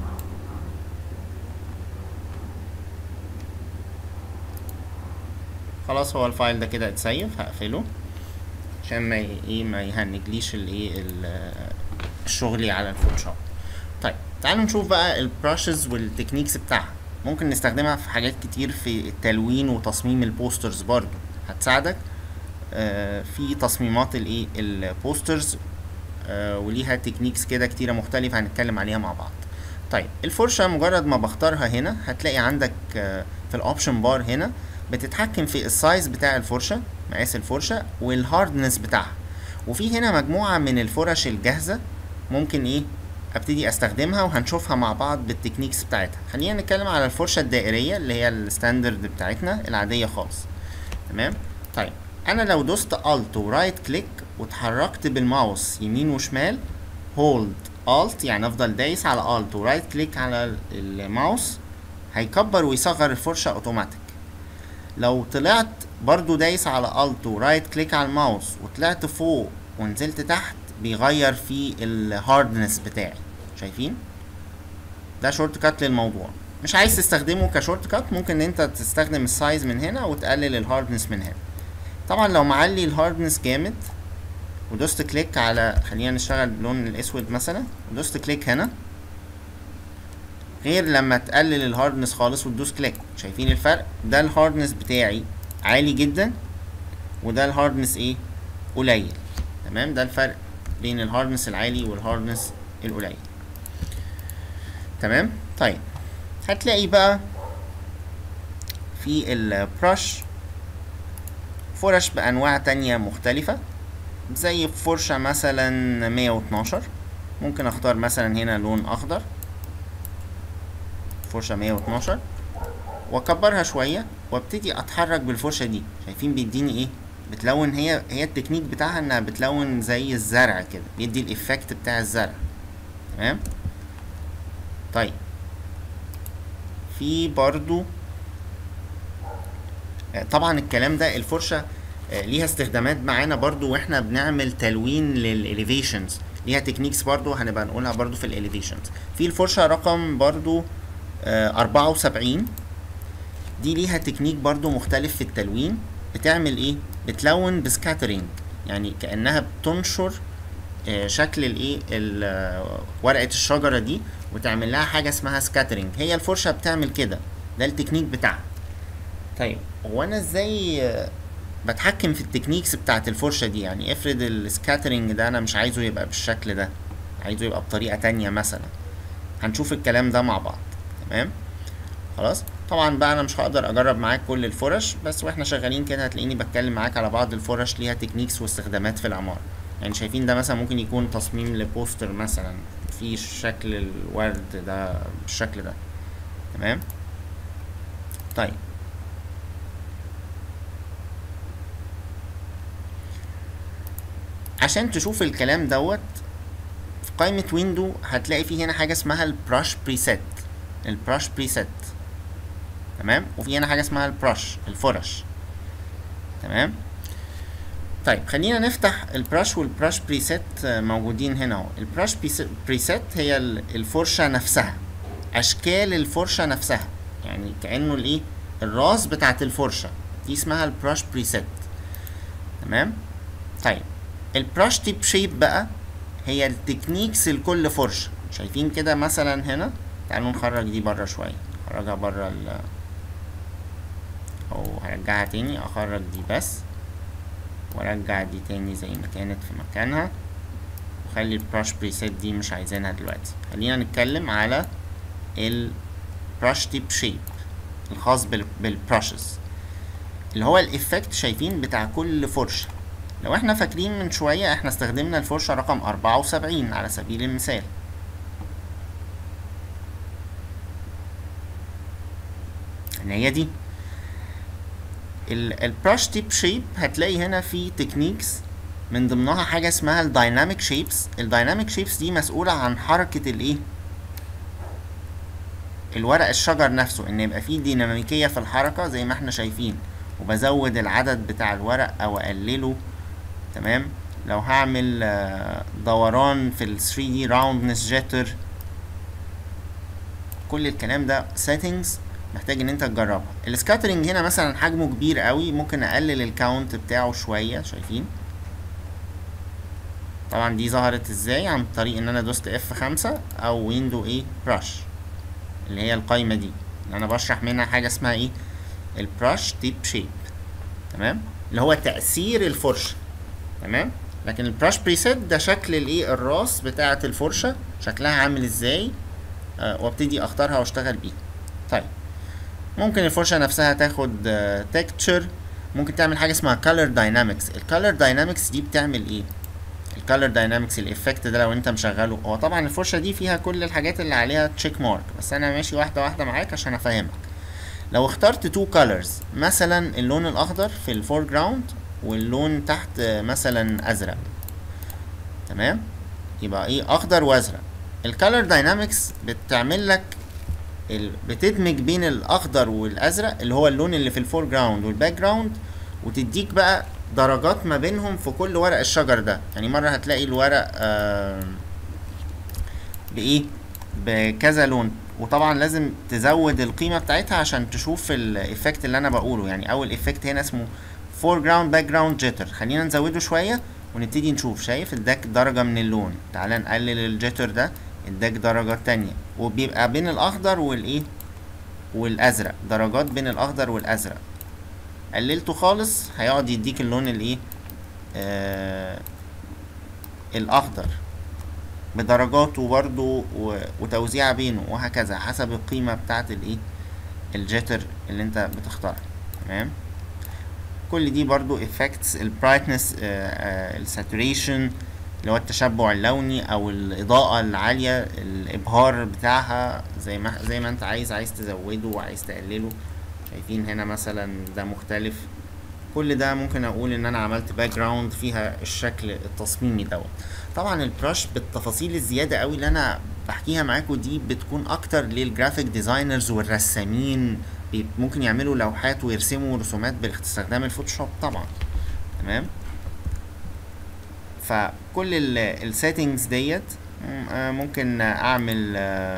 خلاص هو الفايل ده كده اتسيف هقفله عشان ما ايه ما يهنجليش الايه الشغلي على الفوتوشوب طيب تعالوا نشوف بقى البراشز والتكنيكس بتاعها ممكن نستخدمها في حاجات كتير في التلوين وتصميم البوسترز برضو هتساعدك آه في تصميمات الايه البوسترز آه وليها تكنيكس كده كتيرة مختلفة هنتكلم عليها مع بعض طيب الفرشة مجرد ما بختارها هنا هتلاقي عندك آه، في الاوبشن بار هنا بتتحكم في السايز بتاع الفرشة مقاس الفرشة والهاردنس بتاعها وفي هنا مجموعة من الفرش الجاهزة ممكن ايه ابتدي استخدمها وهنشوفها مع بعض بالتكنيكس بتاعتها خلينا نتكلم على الفرشة الدائرية اللي هي الستاندرد بتاعتنا العادية خالص تمام طيب انا لو دوست الت ورايت كليك واتحركت بالماوس يمين وشمال هولد الت يعني افضل دايس على الت ورايت كليك على ال- الماوس هيكبر ويصغر الفرشة اوتوماتيك لو طلعت برضو دايس على الت ورايت كليك على الماوس وطلعت فوق ونزلت تحت بيغير في الهاردنس بتاعي شايفين ده شورت كات للموضوع مش عايز تستخدمه كشورت كات ممكن ان انت تستخدم السايز من هنا وتقلل الهاردنس من هنا طبعا لو معلي الهاردنس جامد ودوست كليك على خلينا نشتغل باللون الاسود مثلا ودوست كليك هنا غير لما تقلل الهاردنس خالص وتدوس كليك شايفين الفرق ده الهاردنس بتاعي عالي جدا وده الهاردنس ايه قليل تمام ده الفرق بين الهاردنس العالي والهاردنس القليل تمام طيب هتلاقي بقى في البرش فرش بأنواع تانية مختلفة زي فرشة مثلا 112 ممكن اختار مثلا هنا لون اخضر فرشة 112 واكبرها شوية وابتدي اتحرك بالفرشة دي شايفين بيديني ايه بتلون هي هي التكنيك بتاعها انها بتلون زي الزرع كده بيدي الايفكت بتاع الزرع تمام طيب في برضو آه، طبعا الكلام ده الفرشة آه، ليها استخدامات معانا برضو واحنا بنعمل تلوين للاليفيشنز ليها تكنيكس برضو هنبقى نقولها برضو في الاليفيشنز في الفرشة رقم برضو أربعة وسبعين دي ليها تكنيك برضو مختلف في التلوين بتعمل ايه بتلون بسكاترينج يعني كأنها بتنشر آه، شكل الايه ال- آه، ورقة الشجرة دي وتعمل لها حاجة اسمها سكاترينج هي الفرشة بتعمل كده ده التكنيك بتاعها طيب هو انا ازاي آه، بتحكم في التكنيكس بتاعت الفرشة دي يعني افرض السكاترينج ده انا مش عايزه يبقى بالشكل ده عايزه يبقى بطريقة تانية مثلا هنشوف الكلام ده مع بعض تمام خلاص طبعا بقى انا مش هقدر اجرب معاك كل الفرش بس واحنا شغالين كده هتلاقيني بتكلم معاك على بعض الفرش ليها تكنيكس واستخدامات في العمارة يعني شايفين ده مثلا ممكن يكون تصميم لبوستر مثلا في شكل الورد ده بالشكل ده تمام طيب عشان تشوف الكلام دوت في قائمة ويندو هتلاقي في هنا حاجة اسمها البراش بريسيت البراش بريسيت تمام وفي هنا حاجة اسمها البراش الفرش تمام طيب خلينا نفتح البراش والبراش بريسيت موجودين هنا اهو البراش بريسيت هي ال- الفرشة نفسها اشكال الفرشة نفسها يعني كأنه الايه الراس بتاعت الفرشة دي اسمها البراش بريسيت تمام طيب البراش تيب شيب بقى هي التكنيكس لكل فرشة شايفين كده مثلا هنا تعالوا نخرج دي بره شوية نخرجها بره ال او هرجعها تاني اخرج دي بس وارجع دي تاني زي ما كانت في مكانها وخلي البراش بريسيت دي مش عايزينها دلوقتي خلينا نتكلم على البراش تيب شيب الخاص بال بالبراشز اللي هو الايفكت شايفين بتاع كل فرشة لو احنا فاكرين من شوية احنا استخدمنا الفرشة رقم أربعة وسبعين على سبيل المثال ان هي دي البراش تيب شيب هتلاقي هنا في تكنيكس من ضمنها حاجة اسمها الدايناميك شيبس الدايناميك شيبس دي مسؤولة عن حركة الايه الورق الشجر نفسه ان يبقى فيه ديناميكية في الحركة زي ما احنا شايفين وبزود العدد بتاع الورق او اقلله تمام لو هعمل آه، دوران في ال 3D roundness jitter كل الكلام ده settings محتاج ان انت تجربها السكاترينج هنا مثلا حجمه كبير قوي ممكن اقلل الكاونت بتاعه شوية شايفين طبعا دي ظهرت ازاي عن طريق ان انا دوست اف خمسة او ويندو ايه براش اللي هي القايمة دي اللي انا بشرح منها حاجة اسمها ايه البراش تيب شيب تمام اللي هو تأثير الفرشة تمام لكن البراش بريسيت ده شكل الايه الراس بتاعة الفرشة شكلها عامل ازاي آه وابتدي اختارها واشتغل بيها طيب ممكن الفرشه نفسها تاخد تكتشر ممكن تعمل حاجه اسمها color dynamics الكالر داينامكس دي بتعمل ايه الكالر داينامكس الايفكت ده لو انت مشغله هو طبعا الفرشه دي فيها كل الحاجات اللي عليها تشيك مارك بس انا ماشي واحده واحده معاك عشان افهمك لو اخترت تو colors مثلا اللون الاخضر في الفور جراوند واللون تحت مثلا ازرق تمام يبقى ايه اخضر وازرق الكالر داينامكس بتعمل لك ال... بتدمج بين الاخضر والازرق اللي هو اللون اللي في الفور جراوند والباك جراوند وتديك بقى درجات ما بينهم في كل ورق الشجر ده يعني مره هتلاقي الورق آه بايه بكذا لون وطبعا لازم تزود القيمه بتاعتها عشان تشوف الايفكت اللي انا بقوله يعني اول ايفكت هنا اسمه فور جراوند باك جراوند جيتر خلينا نزوده شويه ونبتدي نشوف شايف اداك درجه من اللون تعال نقلل الجيتر ده اداك درجة تانية وبيبقى بين الاخضر والايه والازرق درجات بين الاخضر والازرق قللته خالص هيقعد يديك اللون الايه آه الاخضر بدرجاته برضو وتوزيع بينه وهكذا حسب القيمة بتاعت الايه الجيتر اللي انت بتختارها تمام كل دي برضو effects البرايتنس الساتوريشن اللي هو التشبع اللوني او الاضاءة العالية الابهار بتاعها زي ما زي ما انت عايز عايز تزوده وعايز تقلله شايفين هنا مثلا ده مختلف كل ده ممكن اقول ان انا عملت باك جراوند فيها الشكل التصميمي دوت طبعا البراش بالتفاصيل الزياده قوي اللي انا بحكيها معاكم دي بتكون اكتر للجرافيك ديزاينرز والرسامين ممكن يعملوا لوحات ويرسموا رسومات باستخدام الفوتوشوب طبعا تمام فكل السيتنجز ديت ممكن اعمل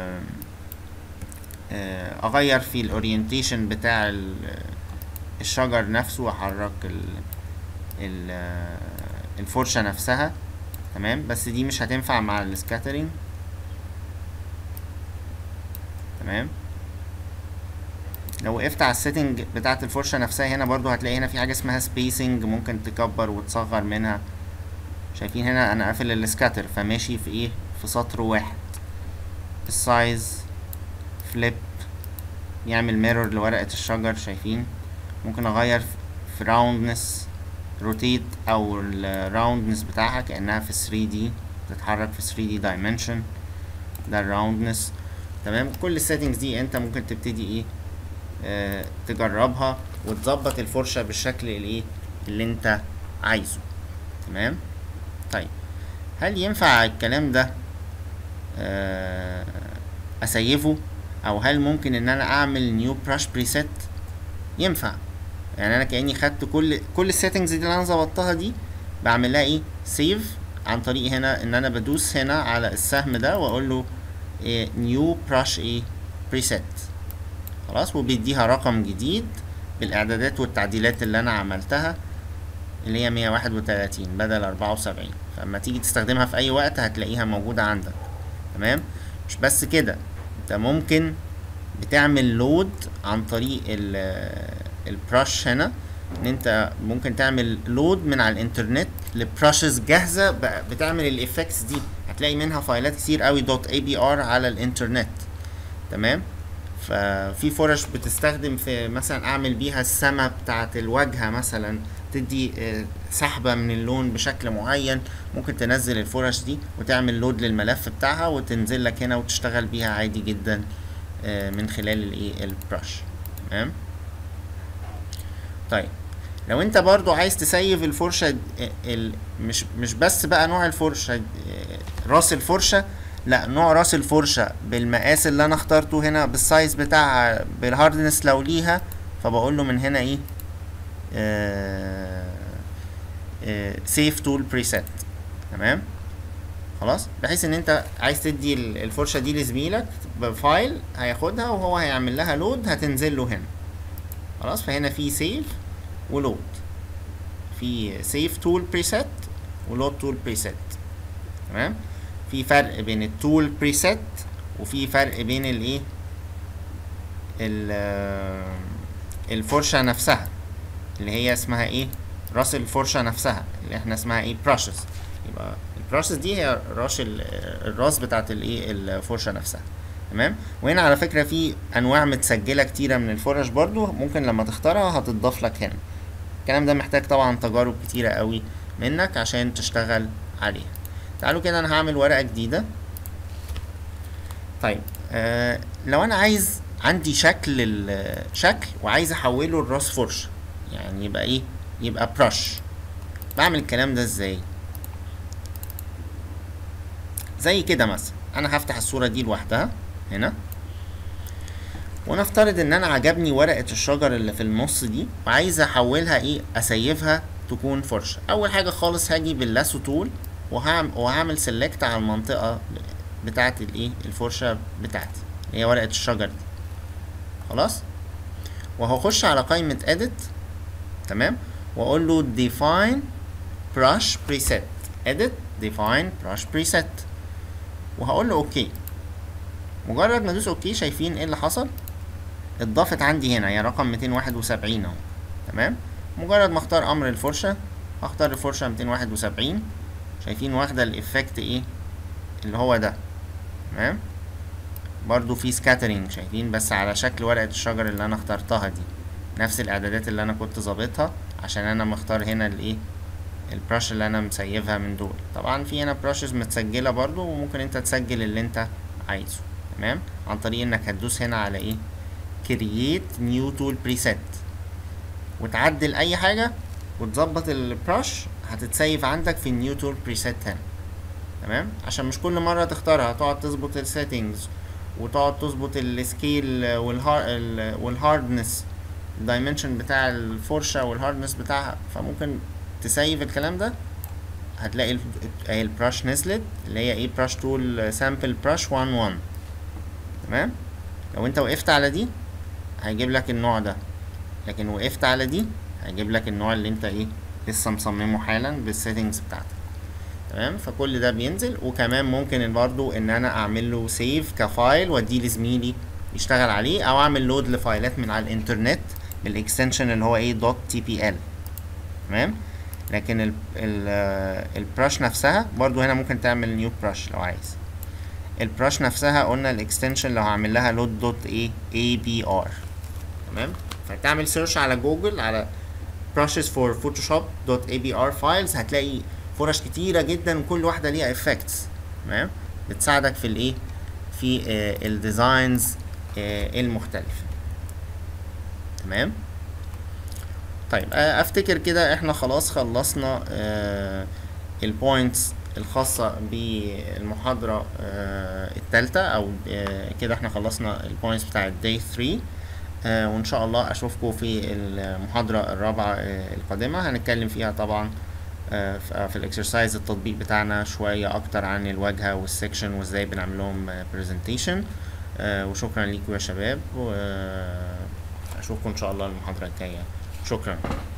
اغير في الاورينتيشن بتاع الشجر نفسه واحرك الفرشه نفسها تمام بس دي مش هتنفع مع السكاترينج تمام لو وقفت على السيتنج بتاعه الفرشه نفسها هنا برضو هتلاقي هنا في حاجه اسمها سبيسنج ممكن تكبر وتصغر منها شايفين هنا انا قافل السكاتر فماشي في ايه في سطر واحد السايز فليب يعمل ميرور لورقة الشجر شايفين ممكن اغير في راوندنس روتيت او الراوندنس بتاعها كأنها في 3D تتحرك في 3D dimension ده الراوندنس تمام كل السيتنجز دي انت ممكن تبتدي ايه آه تجربها وتظبط الفرشة بالشكل الايه اللي انت عايزه تمام طيب هل ينفع الكلام ده آه اسيفه او هل ممكن ان انا اعمل نيو براش بريسيت ينفع يعني انا كاني خدت كل كل السيتنجز دي اللي انا ظبطتها دي بعمل لها ايه سيف عن طريق هنا ان انا بدوس هنا على السهم ده واقول له نيو براش ايه بريسيت خلاص وبيديها رقم جديد بالاعدادات والتعديلات اللي انا عملتها اللي هي مية واحد وتلاتين بدل أربعة وسبعين فلما تيجي تستخدمها في أي وقت هتلاقيها موجودة عندك تمام مش بس كده انت ممكن بتعمل لود عن طريق البراش هنا ان انت ممكن تعمل لود من على الانترنت لبراشز جاهزه بتعمل الايفكتس دي هتلاقي منها فايلات كتير قوي دوت اي بي ار على الانترنت تمام ففي فرش بتستخدم في مثلا اعمل بيها السما بتاعه الواجهه مثلا تدي سحبه من اللون بشكل معين ممكن تنزل الفرش دي وتعمل لود للملف بتاعها وتنزل لك هنا وتشتغل بيها عادي جدا من خلال الايه البرش تمام طيب لو انت برضو عايز تسيف الفرشة مش مش بس بقى نوع الفرشة راس الفرشة لا نوع راس الفرشة بالمقاس اللي انا اخترته هنا بالسايز بتاعها بالهاردنس لو ليها فبقول له من هنا ايه سيف تول بريسيت تمام خلاص بحيث ان انت عايز تدي الفرشه دي لزميلك بفايل هياخدها وهو هيعمل لها لود هتنزل له هنا خلاص فهنا في سيف ولود في سيف تول بريسيت ولود تول بريسيت تمام في فرق بين التول بريسيت وفي فرق بين الايه الفرشه نفسها اللي هي اسمها ايه راس الفرشه نفسها اللي احنا اسمها ايه براشز يبقى البراشز دي هي راس الراس بتاعت الايه الفرشه نفسها تمام وهنا على فكرة في انواع متسجلة كتيرة من الفرش برضو ممكن لما تختارها هتضاف لك هنا الكلام ده محتاج طبعا تجارب كتيرة قوي منك عشان تشتغل عليها تعالوا كده انا هعمل ورقة جديدة طيب آه لو انا عايز عندي شكل الشكل وعايز احوله لراس فرشة يعني يبقى ايه يبقى برش بعمل الكلام ده ازاي زي كده مثلا انا هفتح الصورة دي لوحدها هنا ونفترض ان انا عجبني ورقة الشجر اللي في النص دي وعايز احولها ايه اسيفها تكون فرشة اول حاجة خالص هاجي باللاسو تول وهعمل, وهعمل سيلكت على المنطقة بتاعت الايه الفرشة بتاعتي اللي هي ورقة الشجر دي خلاص وهخش على قائمة edit تمام واقول له define brush preset edit define brush preset وهقول له اوكي مجرد ما ادوس اوكي شايفين ايه اللي حصل اتضافت عندي هنا هي رقم 271 اهو تمام مجرد ما اختار امر الفرشه هختار الفرشه 271 شايفين واخده الافكت ايه اللي هو ده تمام برضو في سكاترينج شايفين بس على شكل ورقه الشجر اللي انا اخترتها دي نفس الاعدادات اللي انا كنت ظابطها عشان انا مختار هنا الايه البراش اللي انا مسيفها من دول طبعا في هنا براشز متسجله برضو وممكن انت تسجل اللي انت عايزه تمام عن طريق انك هتدوس هنا على ايه create new tool preset وتعدل اي حاجه وتظبط البراش هتتسيف عندك في النيو تول بريسيت هنا تمام عشان مش كل مره تختارها تقعد تظبط السيتنجز وتقعد تظبط السكيل والهار والهاردنس الدايمنشن بتاع الفرشه والهاردنس بتاعها فممكن تسيف الكلام ده هتلاقي اهي البراش نزلت اللي هي ايه براش تول سامبل براش 1 1 تمام لو انت وقفت على دي هيجيب لك النوع ده لكن وقفت على دي هيجيب لك النوع اللي انت ايه لسه مصممه حالا بالسيتنجز بتاعتك تمام فكل ده بينزل وكمان ممكن برضو ان انا اعمل له سيف كفايل واديه لزميلي يشتغل عليه او اعمل لود لفايلات من على الانترنت بالاكستنشن اللي هو ايه دوت تي بي ال تمام لكن ال ال البراش نفسها برضو هنا ممكن تعمل نيو براش لو عايز البراش نفسها قلنا الاكستنشن لو هعمل لها لود دوت ايه اي بي ار تمام فتعمل سيرش على جوجل على brushes for photoshop دوت اي بي ار فايلز هتلاقي فرش كتيره جدا وكل واحده ليها افكتس تمام بتساعدك في الايه في آه الديزاينز آه المختلفه تمام طيب آه افتكر كده احنا خلاص خلصنا آه البوينتس الخاصة بالمحاضرة آه التالتة أو آه كده احنا خلصنا البوينتس بتاع الداي 3 آه وإن شاء الله أشوفكم في المحاضرة الرابعة آه القادمة هنتكلم فيها طبعا آه في الإكسرسايز التطبيق بتاعنا شوية أكتر عن الواجهة والسكشن وإزاي بنعمل لهم برزنتيشن آه وشكرا ليكم يا شباب وأشوفكم إن شاء الله المحاضرة الجاية شكرا